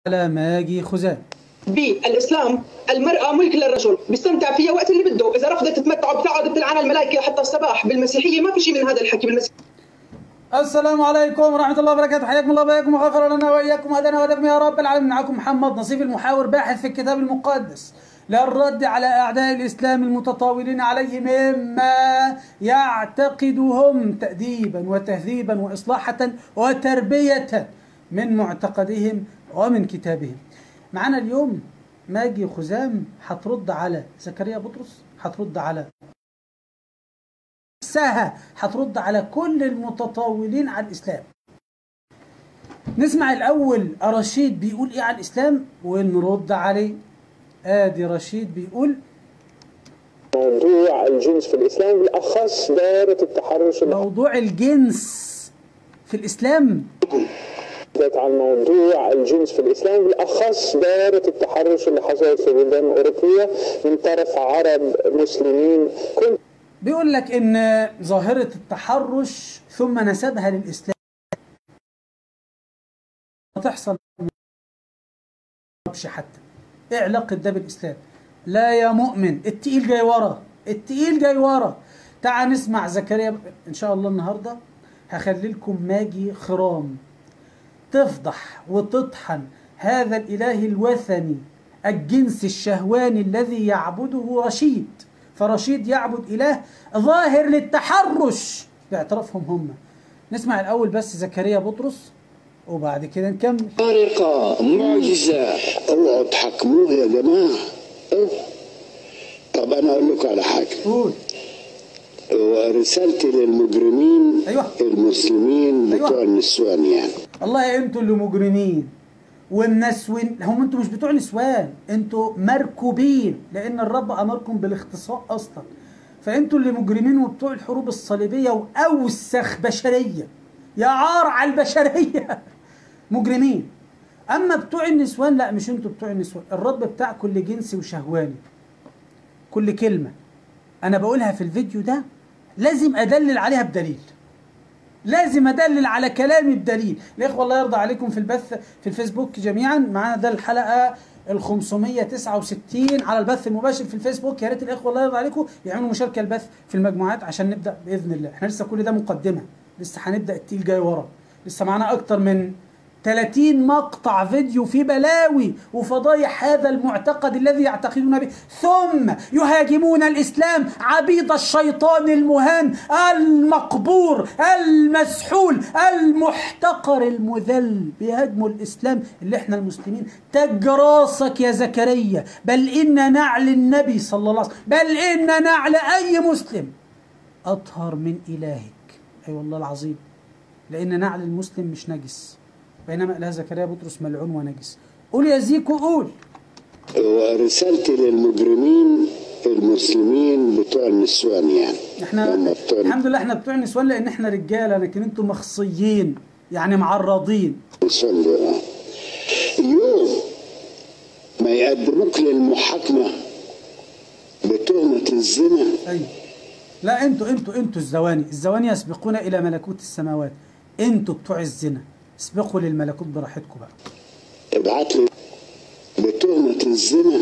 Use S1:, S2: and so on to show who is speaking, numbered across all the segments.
S1: على ماجي خزام
S2: بالاسلام المراه ملك للرجل بيستمتع فيها وقت اللي بده اذا رفضت تتمتع بتقعد بتلعن الملائكه حتى الصباح بالمسيحيه ما في شيء من هذا الحكي بالمسيحيه
S1: السلام عليكم ورحمة الله وبركاته حياكم الله وبياكم وغفر لنا وإياكم وهدانا وهداكم يا رب العالمين معكم محمد نصيف المحاور باحث في الكتاب المقدس للرد على أعداء الإسلام المتطاولين عليه مما يعتقدهم تأديبا وتهذيبا وإصلاحة وتربية من معتقدهم ومن كتابهم معنا اليوم ماجي خزام هترد على زكريا بطرس هترد على نفسها هترد على كل المتطاولين على الإسلام نسمع الأول رشيد بيقول إيه على الإسلام ونرد عليه آدي رشيد بيقول
S3: موضوع الجنس في الإسلام بالأخص دائرة التحرش اللي
S1: موضوع الجنس في الإسلام
S3: حدثت عن موضوع الجنس في الإسلام بالأخص دائرة التحرش اللي حصلت في بلدان أوروبية من طرف عرب مسلمين كنت
S1: بيقول لك إن ظاهرة التحرش ثم نسبها للإسلام تحصل حتى ايه علاقة ده بالإسلام لا يا مؤمن التقيل جاي ورا التقيل جاي ورا تعال نسمع زكريا إن شاء الله النهاردة هخلي لكم ماجي خرام تفضح وتطحن هذا الإله الوثني الجنس الشهواني الذي يعبده رشيد فرشيد يعبد إله ظاهر للتحرش باعترافهم هم نسمع الأول بس زكريا بطرس وبعد كده نكمل
S4: خارقة معجزة اوعوا تحكموه يا جماعة أوه. طب أنا أقول لكم على حاجة
S1: قول
S4: ورسالتي للمجرمين
S1: أيوة.
S4: المسلمين
S1: أيوة.
S4: بتوع النسوان يعني
S1: والله انتوا اللي مجرمين والناس وين هم انتوا مش بتوع نسوان انتوا مركوبين لان الرب امركم بالاختصاء اصلا فانتوا اللي مجرمين وبتوع الحروب الصليبيه واوسخ بشريه يا عار على البشريه مجرمين اما بتوع النسوان لا مش انتوا بتوع النسوان الرب بتاع كل جنسي وشهواني كل كلمه انا بقولها في الفيديو ده لازم ادلل عليها بدليل لازم ادلل على كلامي بدليل الاخوه الله يرضى عليكم في البث في الفيسبوك جميعا معانا ده الحلقه ال 569 على البث المباشر في الفيسبوك يا ريت الاخوه الله يرضى عليكم يعملوا مشاركه البث في المجموعات عشان نبدا باذن الله احنا لسه كل ده مقدمه لسه هنبدا التيل جاي ورا لسه معانا اكتر من 30 مقطع فيديو في بلاوي وفضايح هذا المعتقد الذي يعتقدون به ثم يهاجمون الإسلام عبيد الشيطان المهان المقبور المسحول المحتقر المذل بيهاجموا الإسلام اللي احنا المسلمين تج راسك يا زكريا بل إن نعل النبي صلى الله عليه وسلم بل إن نعل أي مسلم أطهر من إلهك أي أيوة والله العظيم لأن نعل المسلم مش نجس بينما إله زكريا بطرس ملعون ونجس قول يا زيكو قول
S4: ورسالتي للمجرمين المسلمين بتوع النسوان يعني
S1: احنا
S4: هم بتوع
S1: الحمد لله احنا بتوع النسوان لان احنا رجاله لكن انتم مخصيين يعني معرضين
S4: النسوان دول. يوم ما يقدموك للمحاكمة بتهمة الزنا
S1: ايوه لا انتوا انتوا انتوا الزواني الزواني يسبقون الى ملكوت السماوات انتوا بتوع الزنا اسبقوا للملكوت براحتكم بقى
S4: ابعت لي بتهمة الزنا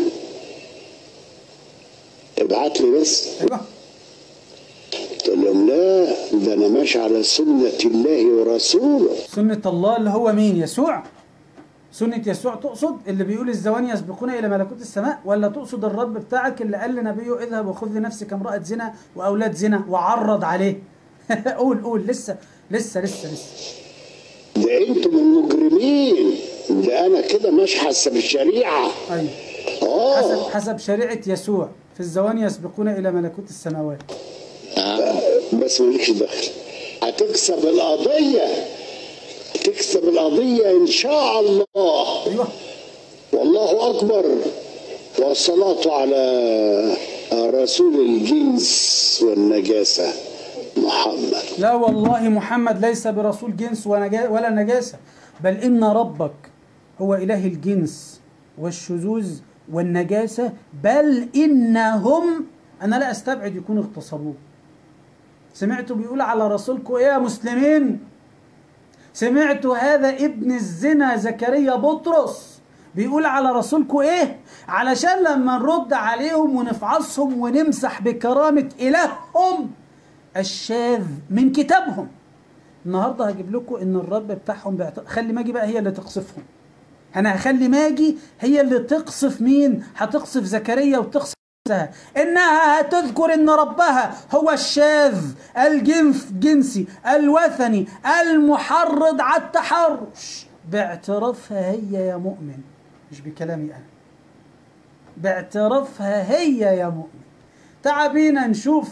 S4: ابعت لي بس
S1: ايوه
S4: قلت لهم لا ده انا ماشي على سنة الله ورسوله
S1: سنة الله اللي هو مين يسوع سنة يسوع تقصد اللي بيقول الزواني يسبقون إلى ملكوت السماء ولا تقصد الرب بتاعك اللي قال لنبيه اذهب وخذ لنفسك امرأة زنا وأولاد زنا وعرض عليه قول قول لسه لسه لسه لسه
S4: ده انتم المجرمين ده انا كده ماشي حسب الشريعة
S1: أيوه
S4: اه
S1: حسب حسب شريعة يسوع في الزواني يسبقون إلى ملكوت السماوات
S4: بس مالكش دخل هتكسب القضية تكسب القضية إن شاء الله
S1: أيوه
S4: والله أكبر والصلاة على رسول الجنس والنجاسة محمد
S1: لا والله محمد ليس برسول جنس ونجا- ولا نجاسة بل إن ربك هو إله الجنس والشذوذ والنجاسة بل إنهم أنا لا أستبعد يكونوا اغتصبوه سمعتوا بيقول على رسولكم إيه يا مسلمين سمعتوا هذا ابن الزنا زكريا بطرس بيقول على رسولكم ايه علشان لما نرد عليهم ونفعصهم ونمسح بكرامة إلههم الشاذ من كتابهم النهارده هجيب لكم ان الرب بتاعهم بيعت... خلي ماجي بقى هي اللي تقصفهم انا هخلي ماجي هي اللي تقصف مين هتقصف زكريا وتقصف نفسها انها هتذكر ان ربها هو الشاذ الجنس جنسي الوثني المحرض على التحرش باعترافها هي يا مؤمن مش بكلامي انا باعترافها هي يا مؤمن تعال بينا نشوف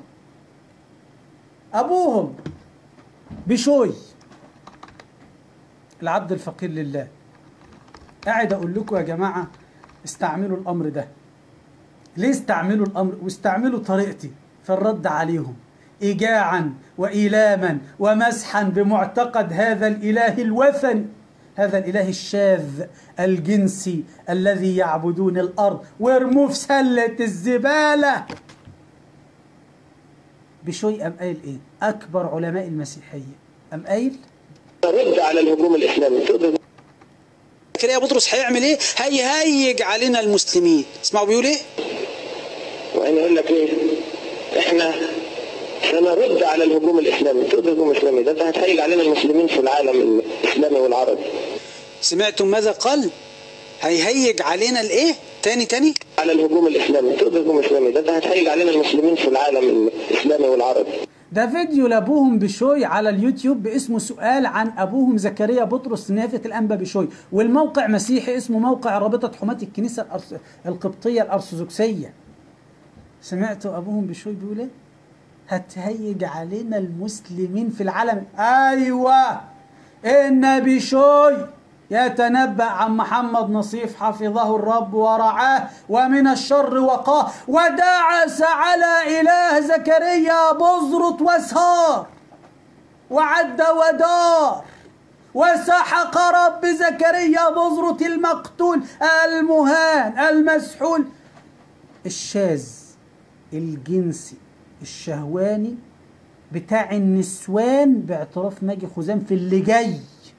S1: ابوهم بشوي العبد الفقير لله قاعد اقول لكم يا جماعه استعملوا الامر ده ليه استعملوا الامر واستعملوا طريقتي في الرد عليهم ايجاعا وايلاما ومسحا بمعتقد هذا الاله الوثني هذا الاله الشاذ الجنسي الذي يعبدون الارض وارموه في سله الزباله بشوي قام قايل ايه اكبر علماء المسيحيه قام قايل
S5: رد على الهجوم الاسلامي تقدر
S6: زكريا بطرس هيعمل ايه؟ هيهيج علينا المسلمين، اسمعوا بيقول ايه؟
S5: وهنا يقول لك ايه؟ احنا سنرد على الهجوم الاسلامي تقدر هجوم اسلامي ده انت هتهيج علينا المسلمين في العالم الاسلامي والعربي
S6: سمعتم ماذا قال؟ هيهيج علينا الايه؟ تاني تاني؟
S5: على الهجوم الاسلامي تقدر هجوم اسلامي ده انت هتهيج علينا المسلمين في العالم الاسلامي والعربي
S1: ده فيديو لابوهم بشوي على اليوتيوب باسمه سؤال عن ابوهم زكريا بطرس نافة الانبا بشوي والموقع مسيحي اسمه موقع رابطة حماة الكنيسة الأرس... القبطية الارثوذكسية سمعتوا ابوهم بشوي بيقول ايه؟ هتهيج علينا المسلمين في العالم ايوه ان بشوي يتنبأ عن محمد نصيف حفظه الرب ورعاه ومن الشر وقاه ودعس على إله زكريا بزرط وسهار وعد ودار وسحق رب زكريا بزرط المقتول المهان المسحول الشاذ الجنسي الشهواني بتاع النسوان باعتراف ماجي خزام في اللي جاي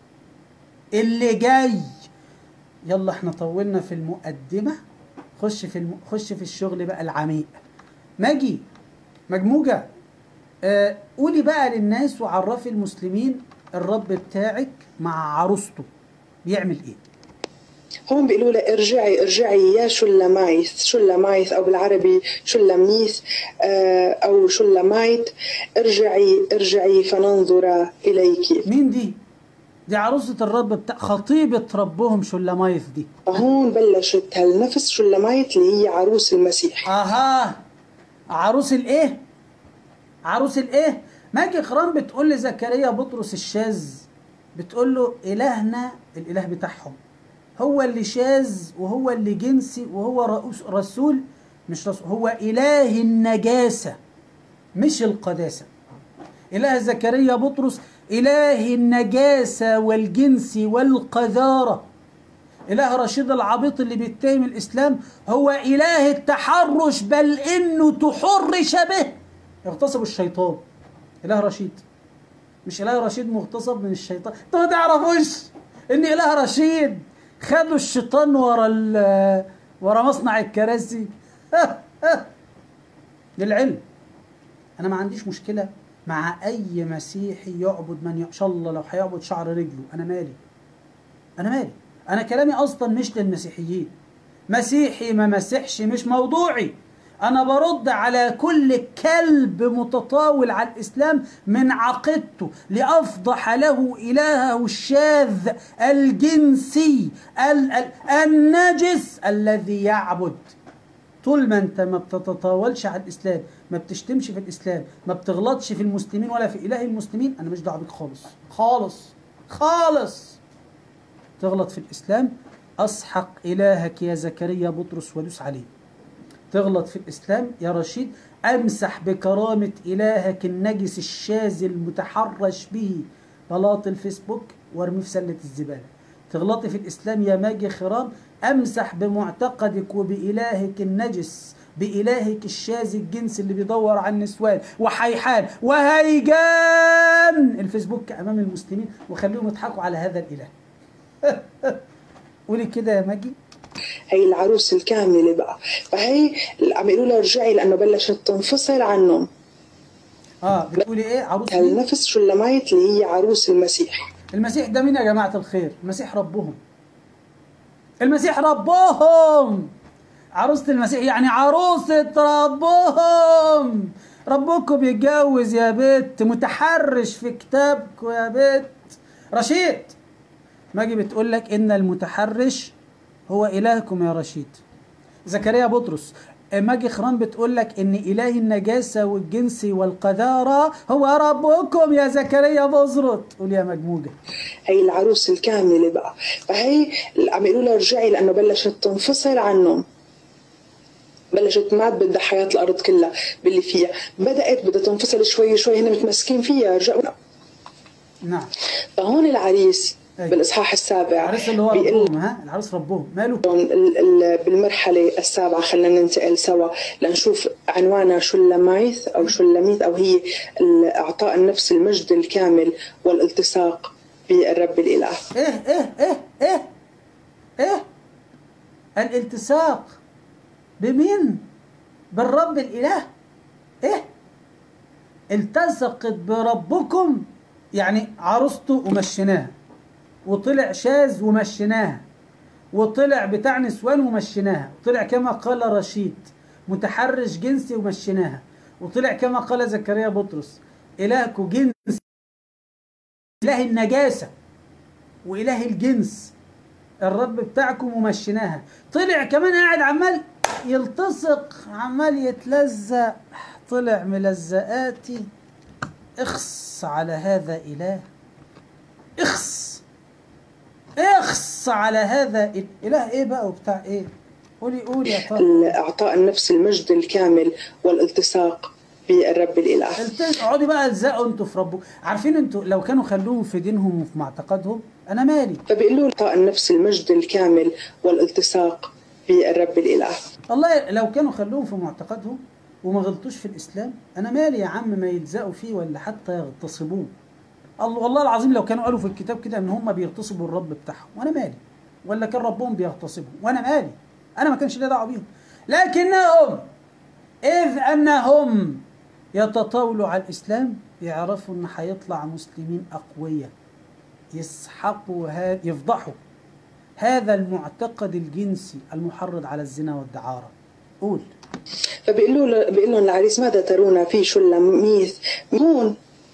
S1: اللي جاي يلا احنا طولنا في المقدمة خش في الم... خش في الشغل بقى العميق ماجي مجموجة آه قولي بقى للناس وعرفي المسلمين الرب بتاعك مع عروسته بيعمل ايه
S7: هون بيقولوا لها ارجعي ارجعي يا شلمايث شلمايث او بالعربي شلميث آه، او شلمايت ارجعي ارجعي فننظر اليك
S1: مين دي دي عروسة الرب بتاع خطيبة ربهم شلمايث دي
S7: فهون بلشت هالنفس شلمايت اللي هي عروس المسيح
S1: اها عروس الايه عروس الايه ماجي خرام بتقول لزكريا بطرس الشاذ بتقول له الهنا الاله بتاعهم هو اللي شاذ وهو اللي جنسي وهو رؤوس رسول مش رسول هو اله النجاسه مش القداسه اله زكريا بطرس اله النجاسه والجنس والقذاره إله رشيد العبيط اللي بيتهم الإسلام هو إله التحرش بل إنه تحرش به اغتصب الشيطان إله رشيد مش إله رشيد مغتصب من الشيطان انتوا ما تعرفوش إن إله رشيد خدوا الشيطان ورا ال- ورا مصنع الكراسي للعلم أنا ما عنديش مشكلة مع أي مسيحي يعبد من إن شاء الله لو هيعبد شعر رجله أنا مالي انا مالي انا كلامي اصلا مش للمسيحيين مسيحي ما مسيحش مش موضوعي انا برد على كل كلب متطاول على الاسلام من عقيدته لافضح له الهه الشاذ الجنسي ال- ال- النجس الذي يعبد طول ما انت ما بتتطاولش على الاسلام ما بتشتمش في الاسلام ما بتغلطش في المسلمين ولا في اله المسلمين انا مش دعوه بيك خالص خالص خالص تغلط في الإسلام أسحق إلهك يا زكريا بطرس ودوس عليه تغلط في الإسلام يا رشيد أمسح بكرامة إلهك النجس الشاذ المتحرش به بلاط الفيسبوك وارميه في سلة الزبالة تغلطي في الإسلام يا ماجي خرام أمسح بمعتقدك وبإلهك النجس بإلهك الشاذ الجنس اللي بيدور على النسوان وحيحان وهيجان الفيسبوك أمام المسلمين وخليهم يضحكوا على هذا الإله قولي كده يا ماجي
S7: هي العروس الكاملة بقى فهي عم يقولوا لها ارجعي لأنه بلشت تنفصل عنهم
S1: اه بتقولي ايه عروس مين؟
S7: هالنفس شلمايت اللي هي عروس المسيح
S1: المسيح ده مين يا جماعة الخير المسيح ربهم المسيح ربهم عروسة المسيح يعني عروسة ربهم ربكم يتجوز يا بت متحرش في كتابكم يا بت رشيد ماجي بتقول لك ان المتحرش هو الهكم يا رشيد زكريا بطرس ماجي خرام بتقول لك ان اله النجاسه والجنس والقذاره هو ربكم يا زكريا بزرط قول يا مجموجه
S7: هي العروس الكاملة بقى فهي عم يقولوا لها ارجعي لأنه بلشت تنفصل عنهم بلشت ما عاد بدها حياة الأرض كلها باللي فيها بدأت بدها تنفصل شوي شوي هن متمسكين فيها رجعوا
S1: نعم
S7: فهون العريس
S1: أي.
S7: بالإصحاح السابع
S1: العريس اللي هو
S7: بيقول
S1: ربهم ها العروس ربهم ماله
S7: لهم ال- ال- بالمرحلة السابعة خلينا ننتقل سوا لنشوف عنوانها شلمايث أو شلميث أو هي ال- إعطاء النفس المجد الكامل والالتصاق بالرب الإله
S1: ايه ايه ايه ايه ايه الالتصاق بمين بالرب الاله ايه التصقت بربكم يعني عروسته ومشيناها وطلع شاذ ومشيناها وطلع بتاع نسوان ومشيناها وطلع كما قال رشيد متحرش جنسي ومشيناها وطلع كما قال زكريا بطرس إلهكم جنس إله النجاسة وإله الجنس الرب بتاعكم ومشيناها طلع كمان قاعد عمال يلتصق عمال يتلزق طلع ملزقاتي اخص على هذا إله اخص اخص على هذا إل- إله ايه بقى وبتاع ايه قولي قولي يا طارق
S7: ال- إعطاء النفس المجد الكامل والالتصاق بالرب الإله
S1: التز- اقعدي بقى الزقوا انتوا في ربكم عارفين انتوا لو كانوا خلوهم في دينهم وفي معتقدهم انا مالي
S7: فبيقولوا إعطاء النفس المجد الكامل والالتصاق بالرب الإله
S1: والله لو كانوا خلوهم في معتقدهم وما غلطوش في الاسلام انا مالي يا عم ما يلزقوا فيه ولا حتى يغتصبوه الله والله العظيم لو كانوا قالوا في الكتاب كده ان هم بيغتصبوا الرب بتاعهم وانا مالي ولا كان ربهم بيغتصبهم وانا مالي انا ما كانش ليا دعوه بيهم لكنهم اذ انهم يتطاولوا على الاسلام يعرفوا ان هيطلع مسلمين اقوياء يسحقوا هذا يفضحوا هذا المعتقد الجنسي المحرض على الزنا والدعارة قول
S7: فبيقولوا له- بيقول لهم العريس ماذا ترون في شلميث هون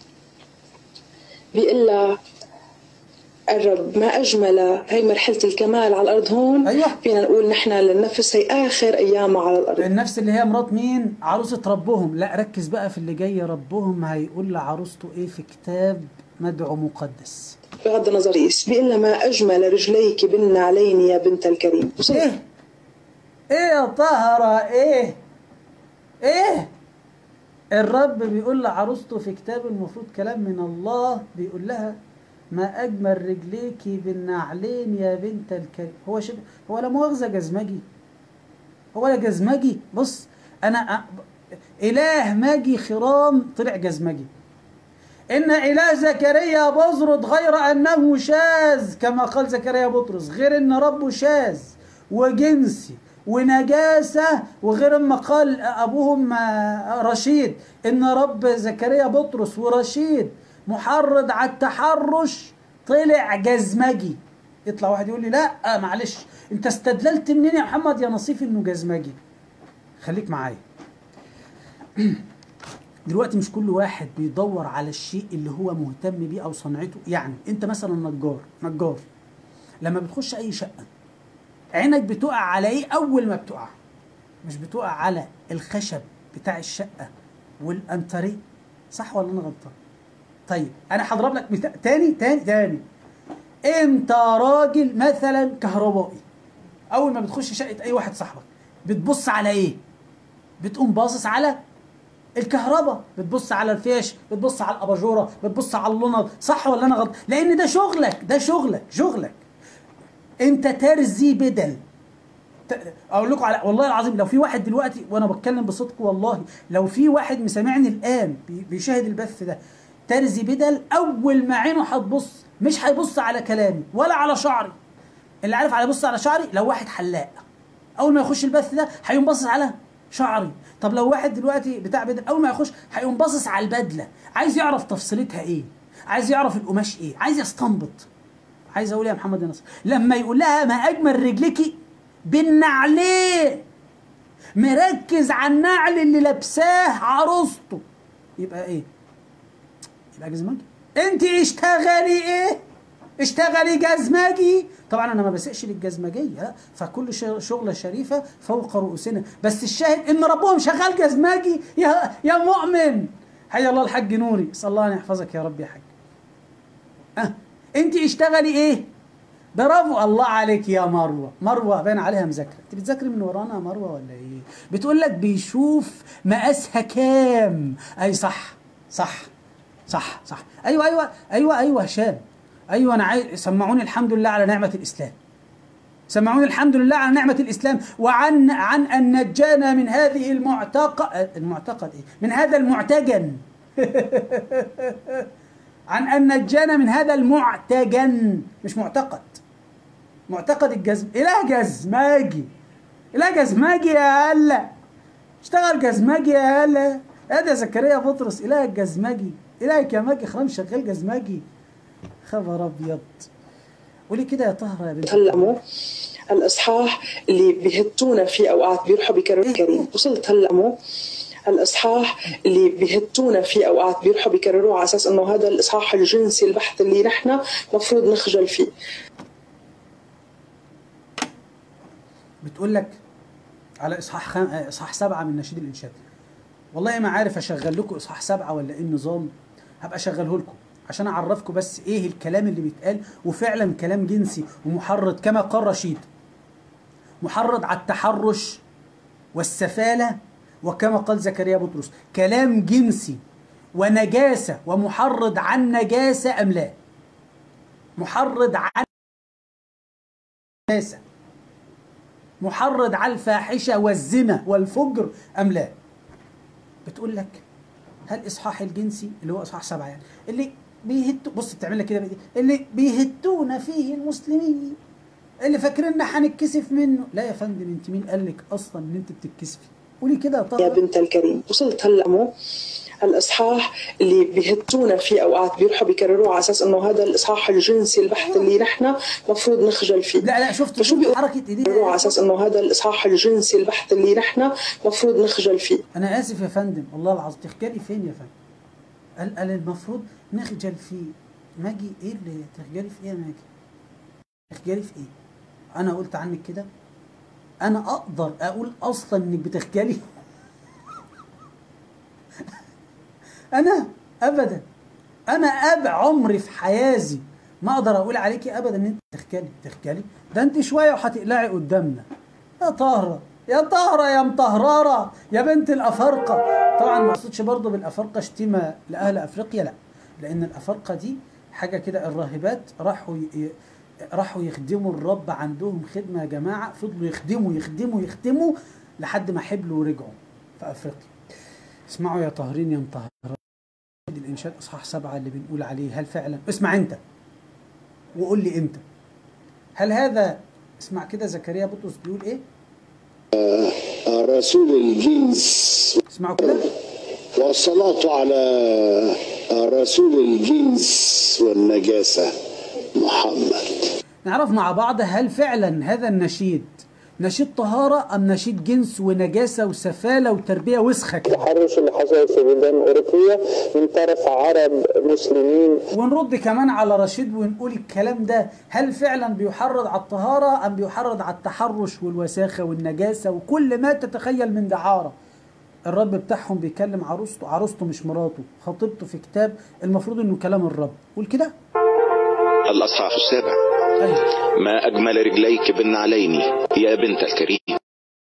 S7: بيقول لها الرب ما أجمل هي مرحلة الكمال على الأرض هون
S1: أيوة.
S7: فينا نقول نحن للنفس هي آخر أيامها على الأرض
S1: النفس اللي هي مرات مين عروسة ربهم لا ركز بقى في اللي جاي ربهم هيقول لعروسته ايه في كتاب مدعو مقدس
S7: بغض النظر إيس بيقول لها ما أجمل رجليك بالنعلين يا بنت الكريم
S1: ايه ايه يا طهرة ايه ايه الرب بيقول لعروسته في كتاب المفروض كلام من الله بيقول لها ما اجمل رجليكي بالنعلين يا بنت الكريم هو شب... هو لا مؤاخذه جزمجي هو لا جزمجي بص انا أ- اله ماجي خرام طلع جزمجي إن إله زكريا بزرد غير أنه شاذ كما قال زكريا بطرس غير أن ربه شاذ وجنسي ونجاسة وغير ما قال أبوهم آه، رشيد إن رب زكريا بطرس ورشيد محرض على التحرش طلع جزمجي يطلع واحد يقول لي لا معلش انت استدللت منين يا محمد يا نصيف انه جزمجي خليك معايا دلوقتي مش كل واحد بيدور على الشيء اللي هو مهتم بيه او صنعته يعني انت مثلا نجار نجار لما بتخش اي شقه عينك بتقع على ايه اول ما بتقع مش بتقع على الخشب بتاع الشقه والانتريه صح ولا انا غلطان طيب انا هضرب لك مثال تاني تاني تاني انت راجل مثلا كهربائي اول ما بتخش شقه اي واحد صاحبك بتبص على ايه بتقوم باصص على الكهرباء بتبص على الفيش بتبص على الاباجوره بتبص على اللوند صح ولا انا غلط لان ده شغلك ده شغلك شغلك انت ترزي بدل ت- اقول لكم على والله العظيم لو في واحد دلوقتي وانا بتكلم بصدق والله لو في واحد مسامعني الان بي- بيشاهد البث ده ترزي بدل اول ما عينه هتبص مش هيبص على كلامي ولا على شعري اللي عارف على بص على شعري لو واحد حلاق اول ما يخش البث ده هيقوم باصص على شعري طب لو واحد دلوقتي بتاع بدل اول ما يخش هيقوم باصص على البدله عايز يعرف تفصيلتها ايه عايز يعرف القماش ايه عايز يستنبط عايز اقول إيه يا محمد يا نصر لما يقول لها ما اجمل رجلك بالنعلين مركز على النعل اللي لابساه عروسته يبقى ايه يبقى جزمجي انت اشتغلي ايه اشتغلي جزمجي طبعا انا ما بسقش للجزمجيه لا فكل ش- شغله شريفه فوق رؤوسنا بس الشاهد ان ربهم شغال جزمجي يا يا مؤمن حي الله الحاج نوري صلى الله ان يحفظك يا رب يا حاج اه انت اشتغلي ايه برافو الله عليك يا مروه مروه باين عليها مذاكره انت بتذاكري من ورانا يا مروه ولا ايه بتقول لك بيشوف مقاسها كام اي صح صح صح صح ايوه ايوه ايوه ايوه هشام ايوه انا عايز سمعوني الحمد لله على نعمه الاسلام سمعوني الحمد لله على نعمة الإسلام وعن عن أن نجانا من هذه المعتقد المعتقد إيه؟ من هذا المعتجن عن أن نجانا من هذا المعتجن مش معتقد معتقد الجزم إله جزماجي إله جزماجي يا هلا اشتغل جزماجي يا هلا ادي زكريا بطرس إله الجزماجي إلهك يا ماجي خرام شغال جزماجي خبر أبيض قولي كده يا طهرة يا بنت
S7: تهلموا الاصحاح اللي بيهتونا فيه اوقات بيروحوا بيكرروا الكريم وصلت هلموا الاصحاح اللي بيهتونا فيه اوقات بيروحوا بيكرروه على اساس انه هذا الاصحاح الجنسي البحث اللي نحن مفروض نخجل فيه
S1: بتقول لك على اصحاح خم... آه، اصحاح سبعه من نشيد الانشاد والله ما عارف اشغل لكم اصحاح سبعه ولا ايه النظام هبقى اشغله لكم عشان اعرفكم بس ايه الكلام اللي بيتقال وفعلا كلام جنسي ومحرض كما قال رشيد محرض على التحرش والسفاله وكما قال زكريا بطرس كلام جنسي ونجاسه ومحرض عن نجاسه ام لا محرض عن نجاسه محرض على الفاحشة والزنا والفجر أم لا بتقول لك هل إصحاح الجنسي اللي هو إصحاح سبعة يعني اللي بيهتوا بص بتعمل لك كده بإيدي اللي بيهتون فيه المسلمين اللي فاكريننا هنتكسف منه لا يا فندم انت مين قال لك اصلا ان انت بتتكسفي قولي كده يا
S7: يا
S1: طه
S7: بنت الكريم وصلت هلموا الاصحاح اللي بيهتونا فيه اوقات بيروحوا بيكرروه على اساس انه هذا الاصحاح الجنسي البحث اللي نحن مفروض نخجل فيه
S1: لا لا شفت
S7: فشو بيقول
S1: حركة
S7: على
S1: ايديها
S7: اساس انه هذا الاصحاح الجنسي البحث اللي نحن مفروض نخجل فيه
S1: انا اسف يا فندم والله العظيم تخجلي فين يا فندم قال قال المفروض نخجل فيه ماجي ايه اللي تخجلي في ايه يا ماجي تخجلي في ايه انا قلت عنك كده انا اقدر اقول اصلا انك بتخجلي انا ابدا انا اب عمري في حياتي ما اقدر اقول عليكي ابدا ان انت تخجلي تخجلي ده انت شويه وهتقلعي قدامنا يا طهره يا طهره يا مطهراره يا بنت الافارقه طبعا ما اقصدش برضه بالافارقه شتيمه لاهل افريقيا لا لان الافارقه دي حاجه كده الراهبات راحوا ي... ي- راحوا يخدموا الرب عندهم خدمه يا جماعه فضلوا يخدموا يخدموا يخدموا لحد ما حبلوا ورجعوا في افريقيا اسمعوا يا طاهرين يا مطهرين الانشاد اصحاح سبعه اللي بنقول عليه هل فعلا اسمع انت وقول لي امتى هل هذا اسمع كده زكريا بطرس بيقول ايه
S4: رسول الجنس
S1: اسمعوا كده
S4: والصلاة على رسول الجنس والنجاسة محمد
S1: نعرف مع بعض هل فعلا هذا النشيد نشيد طهارة أم نشيد جنس ونجاسة وسفالة وتربية وسخة كده
S3: التحرش اللي حصل في بلدان أوروبية من طرف عرب مسلمين
S1: ونرد كمان على رشيد ونقول الكلام ده هل فعلا بيحرض على الطهارة أم بيحرض على التحرش والوساخة والنجاسة وكل ما تتخيل من دعارة الرب بتاعهم بيكلم عروسته عروسته مش مراته خطيبته في كتاب المفروض انه كلام الرب قول كده
S8: الأصحاح السابع
S1: ايوه
S8: ما أجمل رجليك بالنعلين يا بنت الكريم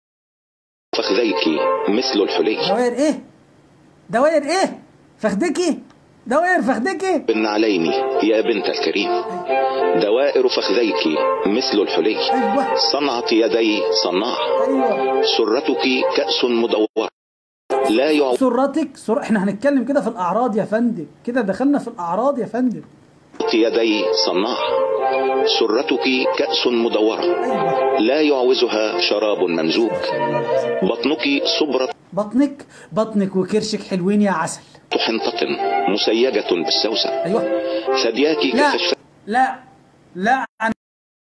S8: فخذيك مثل الحلي
S1: دوائر ايه دوائر ايه فخدكي دوائر فخدكي
S8: بالنعلين يا بنت الكريم دوائر فخذيك مثل الحلي
S1: ايوه
S8: صنعة يدي صناع
S1: ايوه
S8: سرتك كأس مدورة لا يعوض
S1: سرتك سر... احنا هنتكلم كده في الاعراض يا فندم كده دخلنا في الاعراض يا فندم
S8: يدي صناع سرتك كأس مدورة
S1: ايوه
S8: لا يعوزها شراب ممزوج بطنك صبرة
S1: بطنك بطنك وكرشك حلوين يا عسل
S8: حنطة مسيجة بالسوسة
S1: ايوه
S8: ثدياك
S1: لا
S8: ككشف
S1: لا لا أنا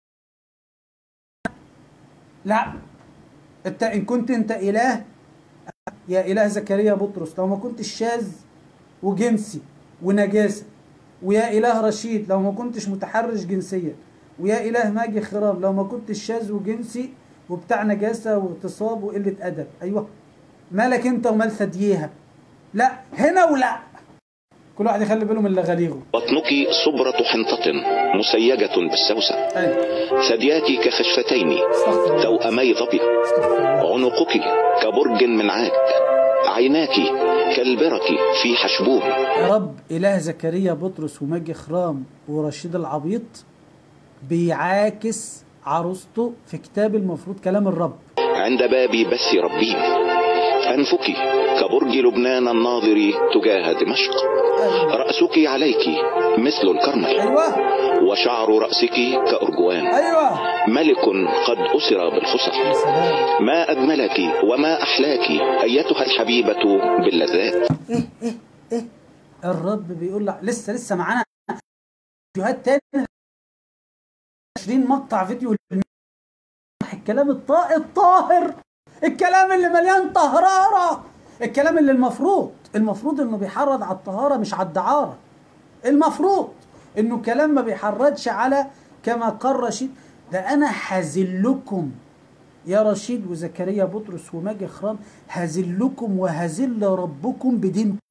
S1: لا انت ان كنت انت اله يا اله زكريا بطرس لو ما كنتش شاذ وجنسي ونجاسه ويا اله رشيد لو ما كنتش متحرش جنسيا ويا اله ماجي خراب لو ما كنتش شاذ وجنسي وبتاع نجاسه واغتصاب وقله ادب ايوه مالك انت ومال ثدييها لا هنا ولا كل واحد يخلي باله من اللي غليغه
S8: بطنك صبرة حنطة مسيجة بالسوسة
S1: ايوه
S8: ثدياك كخشفتين
S1: استغفر الله
S8: توأمي ظبي
S1: استغفر الله
S8: عنقك كبرج من عاج عيناك كالبرك في حشبون
S1: يا رب إله زكريا بطرس وماجي خرام ورشيد العبيط بيعاكس عروسته في كتاب المفروض كلام الرب
S8: عند باب بث ربي أنفك كبرج لبنان الناظر تجاه دمشق رأسك عليك مثل الكرمل
S1: أيوة
S8: وشعر رأسك كأرجوان
S1: أيوة
S8: ملك قد أسر بالخصر
S1: يا سلام
S8: ما أجملك وما أحلاك أيتها الحبيبة باللذات
S1: إيه إيه إيه الرب بيقول لك لسه لسه معانا فيديوهات تاني 20 مقطع فيديو الكلام الطا... الطاهر الكلام اللي مليان طهرارة الكلام اللي المفروض المفروض انه بيحرض على الطهارة مش على الدعارة المفروض انه كلام ما بيحرضش على كما قال رشيد ده انا هذلكم يا رشيد وزكريا بطرس وماجي خرام هذلكم وهذل ربكم بدينكم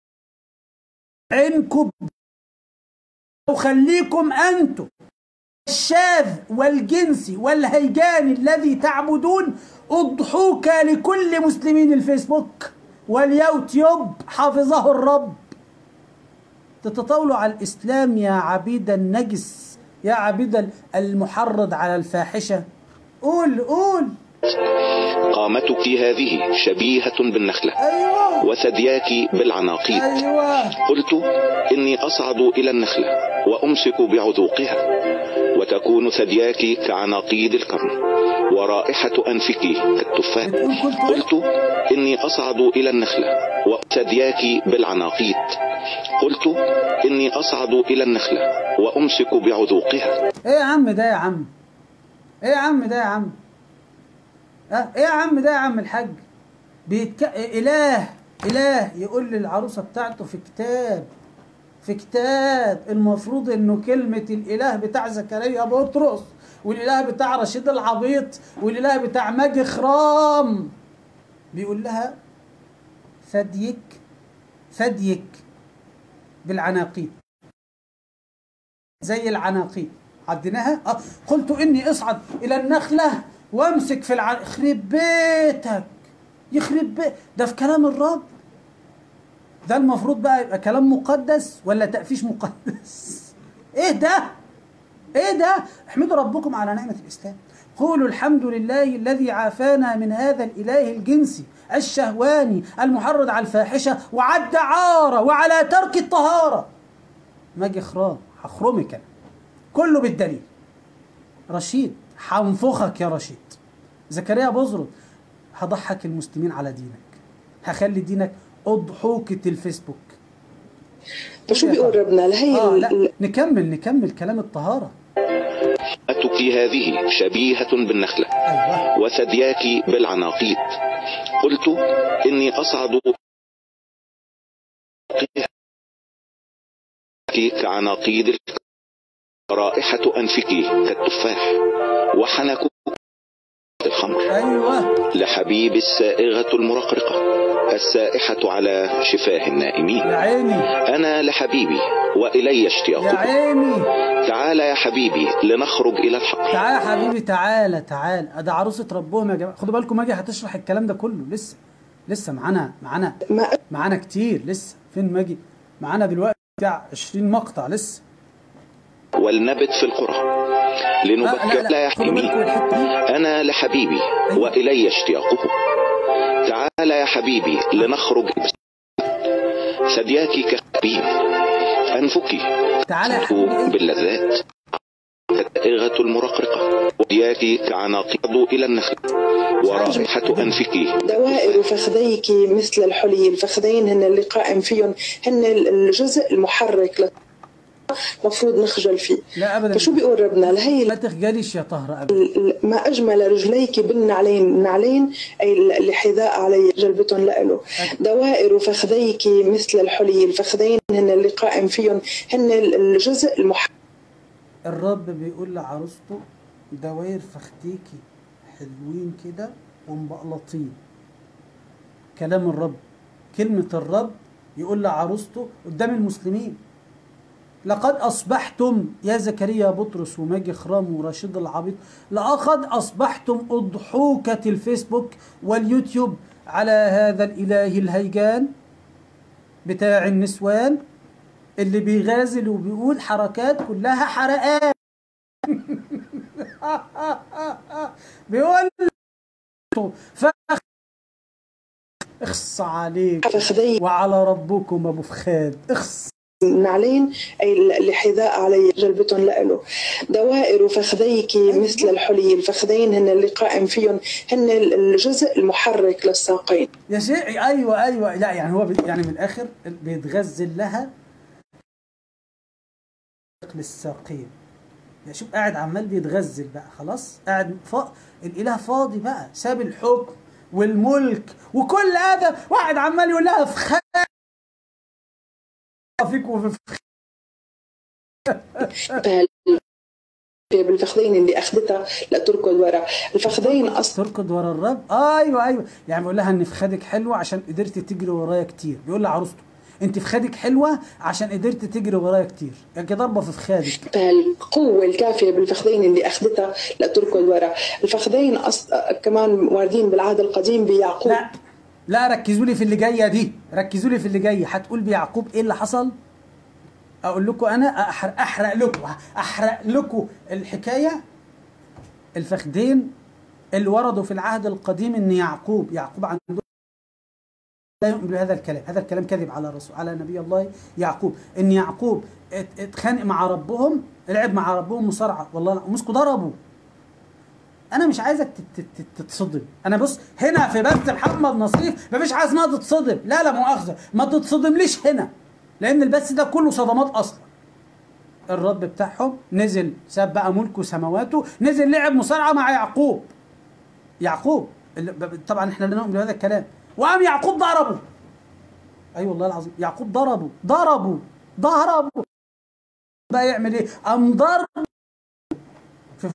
S1: عينكم وخليكم انتم الشاذ والجنسي والهيجاني الذي تعبدون اضحوك لكل مسلمين الفيسبوك واليوتيوب حافظه الرب تتطاولوا على الإسلام يا عبيد النجس يا عبيد المحرض على الفاحشة قول قول
S8: قامتك هذه شبيهة بالنخلة
S1: أيوة
S8: وثدياك بالعناقيد
S1: أيوة
S8: قلت إني أصعد إلى النخلة وأمسك بعذوقها وتكون ثدياك كعناقيد الكرم ورائحة أنفك كالتفاح
S1: بتقول قلت إيه؟
S8: قلت إني أصعد إلى النخلة وثدياك بالعناقيد قلت إني أصعد إلى النخلة وأمسك بعذوقها
S1: ايه يا عم ده يا عم ايه يا عم ده يا عم اه ايه يا عم ده يا عم الحاج بيتك... اله اله يقول للعروسه بتاعته في كتاب في كتاب المفروض انه كلمه الاله بتاع زكريا بطرس والاله بتاع رشيد العبيط والاله بتاع ماجي خرام بيقول لها ثديك ثديك بالعناقيد زي العناقيد عديناها أه. قلت اني اصعد الى النخله وامسك في الع... يخرب بيتك يخرب بيت ده في كلام الرب ده المفروض بقى يبقى كلام مقدس ولا تأفيش مقدس ايه ده ايه ده احمدوا ربكم على نعمة الاسلام قولوا الحمد لله الذي عافانا من هذا الاله الجنسي الشهواني المحرض على الفاحشة وعلى الدعارة وعلى ترك الطهارة ماجي خرام هخرمك انا كله بالدليل رشيد هنفخك يا رشيد زكريا بزرد هضحك المسلمين على دينك هخلي دينك اضحوكة الفيسبوك
S7: طب شو بيقول ربنا لهي
S1: اه
S7: ال-
S1: لا نكمل نكمل كلام الطهارة
S8: أتك هذه شبيهة بالنخلة
S1: ايوه
S8: وثدياك بالعناقيد قلت إني أصعد كعناقيد الك- رائحة أنفك كالتفاح وحنك الخمر
S1: ايوه
S8: لحبيب السائغة المرقرقة السائحة على شفاه النائمين
S1: يا عيني
S8: أنا لحبيبي وإلي
S1: يا
S8: اشتياقه
S1: عيني
S8: تعال يا حبيبي لنخرج إلى الحق
S1: تعالى يا حبيبي تعالى تعالى ده عروسة ربهم يا جماعة خدوا بالكم ماجي هتشرح الكلام ده كله لسه لسه معانا معانا
S7: ما
S1: معانا كتير لسه فين ماجي معانا دلوقتي بتاع 20 مقطع لسه
S8: ولنبت في القرى لنبكر لا
S1: خدوا بالكم
S8: يحمي
S1: الحتة دي
S8: أنا لحبيبي وإلي اشتياقه تعال يا حبيبي لنخرج ثدياك كحبيب أنفك
S1: تعالى يا حبيبي
S8: باللذات الدائغة المرقرقة وياك كعناقيض إلى النخل ورائحة أنفك
S7: دوائر فخذيك مثل الحلي الفخذين هن اللي قائم فيهم هن الجزء المحرك ل- مفروض نخجل فيه
S1: لا ابدا
S7: فشو بيقول ربنا لهي
S1: ما تخجليش يا طهرة ابدا
S7: ال- ما أجمل رجليك بالنعلين النعلين أي اللي حذاء علي جلبتهم لإله دوائر فخذيك مثل الحلي الفخذين هن اللي قائم فيهم هن الجزء المحرك
S1: الرب بيقول لعروسته دواير فخديكي حلوين كده ومبقلطين كلام الرب كلمة الرب يقول لعروسته قدام المسلمين لقد أصبحتم يا زكريا بطرس وماجي خرام ورشيد العبيط لقد أصبحتم أضحوكة الفيسبوك واليوتيوب على هذا الإله الهيجان بتاع النسوان اللي بيغازل وبيقول حركات كلها حرقات بيقول فخ اخص عليك
S7: فخذيك
S1: وعلى ربكم ابو فخاد اخص
S7: النعلين أي اللي حذاء علي جلبتهم لإله دوائر فخذيك مثل الحلي الفخذين هن اللي قائم فيهم هن الجزء المحرك للساقين
S1: يا شيخ ايوه ايوه لا يعني هو بي يعني من الاخر بيتغزل لها للساقين يا شوف قاعد عمال بيتغزل بقى خلاص قاعد فا... الاله فاضي بقى ساب الحكم والملك وكل هذا واحد عمال يقول لها فخ فيك وفي
S7: فهال- بالفخذين اللي اخذتها لتركض ورا الفخذين اصلا
S1: تركض ورا الرب ايوه ايوه يعني بيقول لها ان فخادك حلوه عشان قدرتي تجري ورايا كتير بيقول لعروسته انت فخادك حلوه عشان قدرتي تجري ورايا كتير يعني ضربه في فخادك
S7: فالقوة الكافية بالفخذين اللي أخذتها لتركض ورا الفخذين أصلا كمان واردين بالعهد القديم بيعقوب
S1: لا لا ركزوا لي في اللي جايه دي ركزوا لي في اللي جاي هتقول بيعقوب ايه اللي حصل اقول لكم انا احرق, أحرق لكم احرق لكم الحكايه الفخدين اللي وردوا في العهد القديم ان يعقوب يعقوب عنده لا يؤمن بهذا الكلام هذا الكلام كذب على الرسول على نبي الله يعقوب ان يعقوب ات- اتخانق مع ربهم لعب مع ربهم مصارعه والله لا مسكوا ضربوا انا مش عايزك تت- تت- تتصدم انا بص هنا في بث محمد نصيف مفيش حاجه اسمها تتصدم لا لا مؤاخذه ما تتصدمليش هنا لان البث ده كله صدمات اصلا الرب بتاعهم نزل ساب بقى ملكه سماواته نزل لعب مصارعه مع يعقوب يعقوب اللي- ب- طبعا احنا لا نؤمن بهذا الكلام وقام يعقوب ضربه اي أيوة والله العظيم يعقوب ضربه ضربه ضربه بقى يعمل ايه قام ضرب في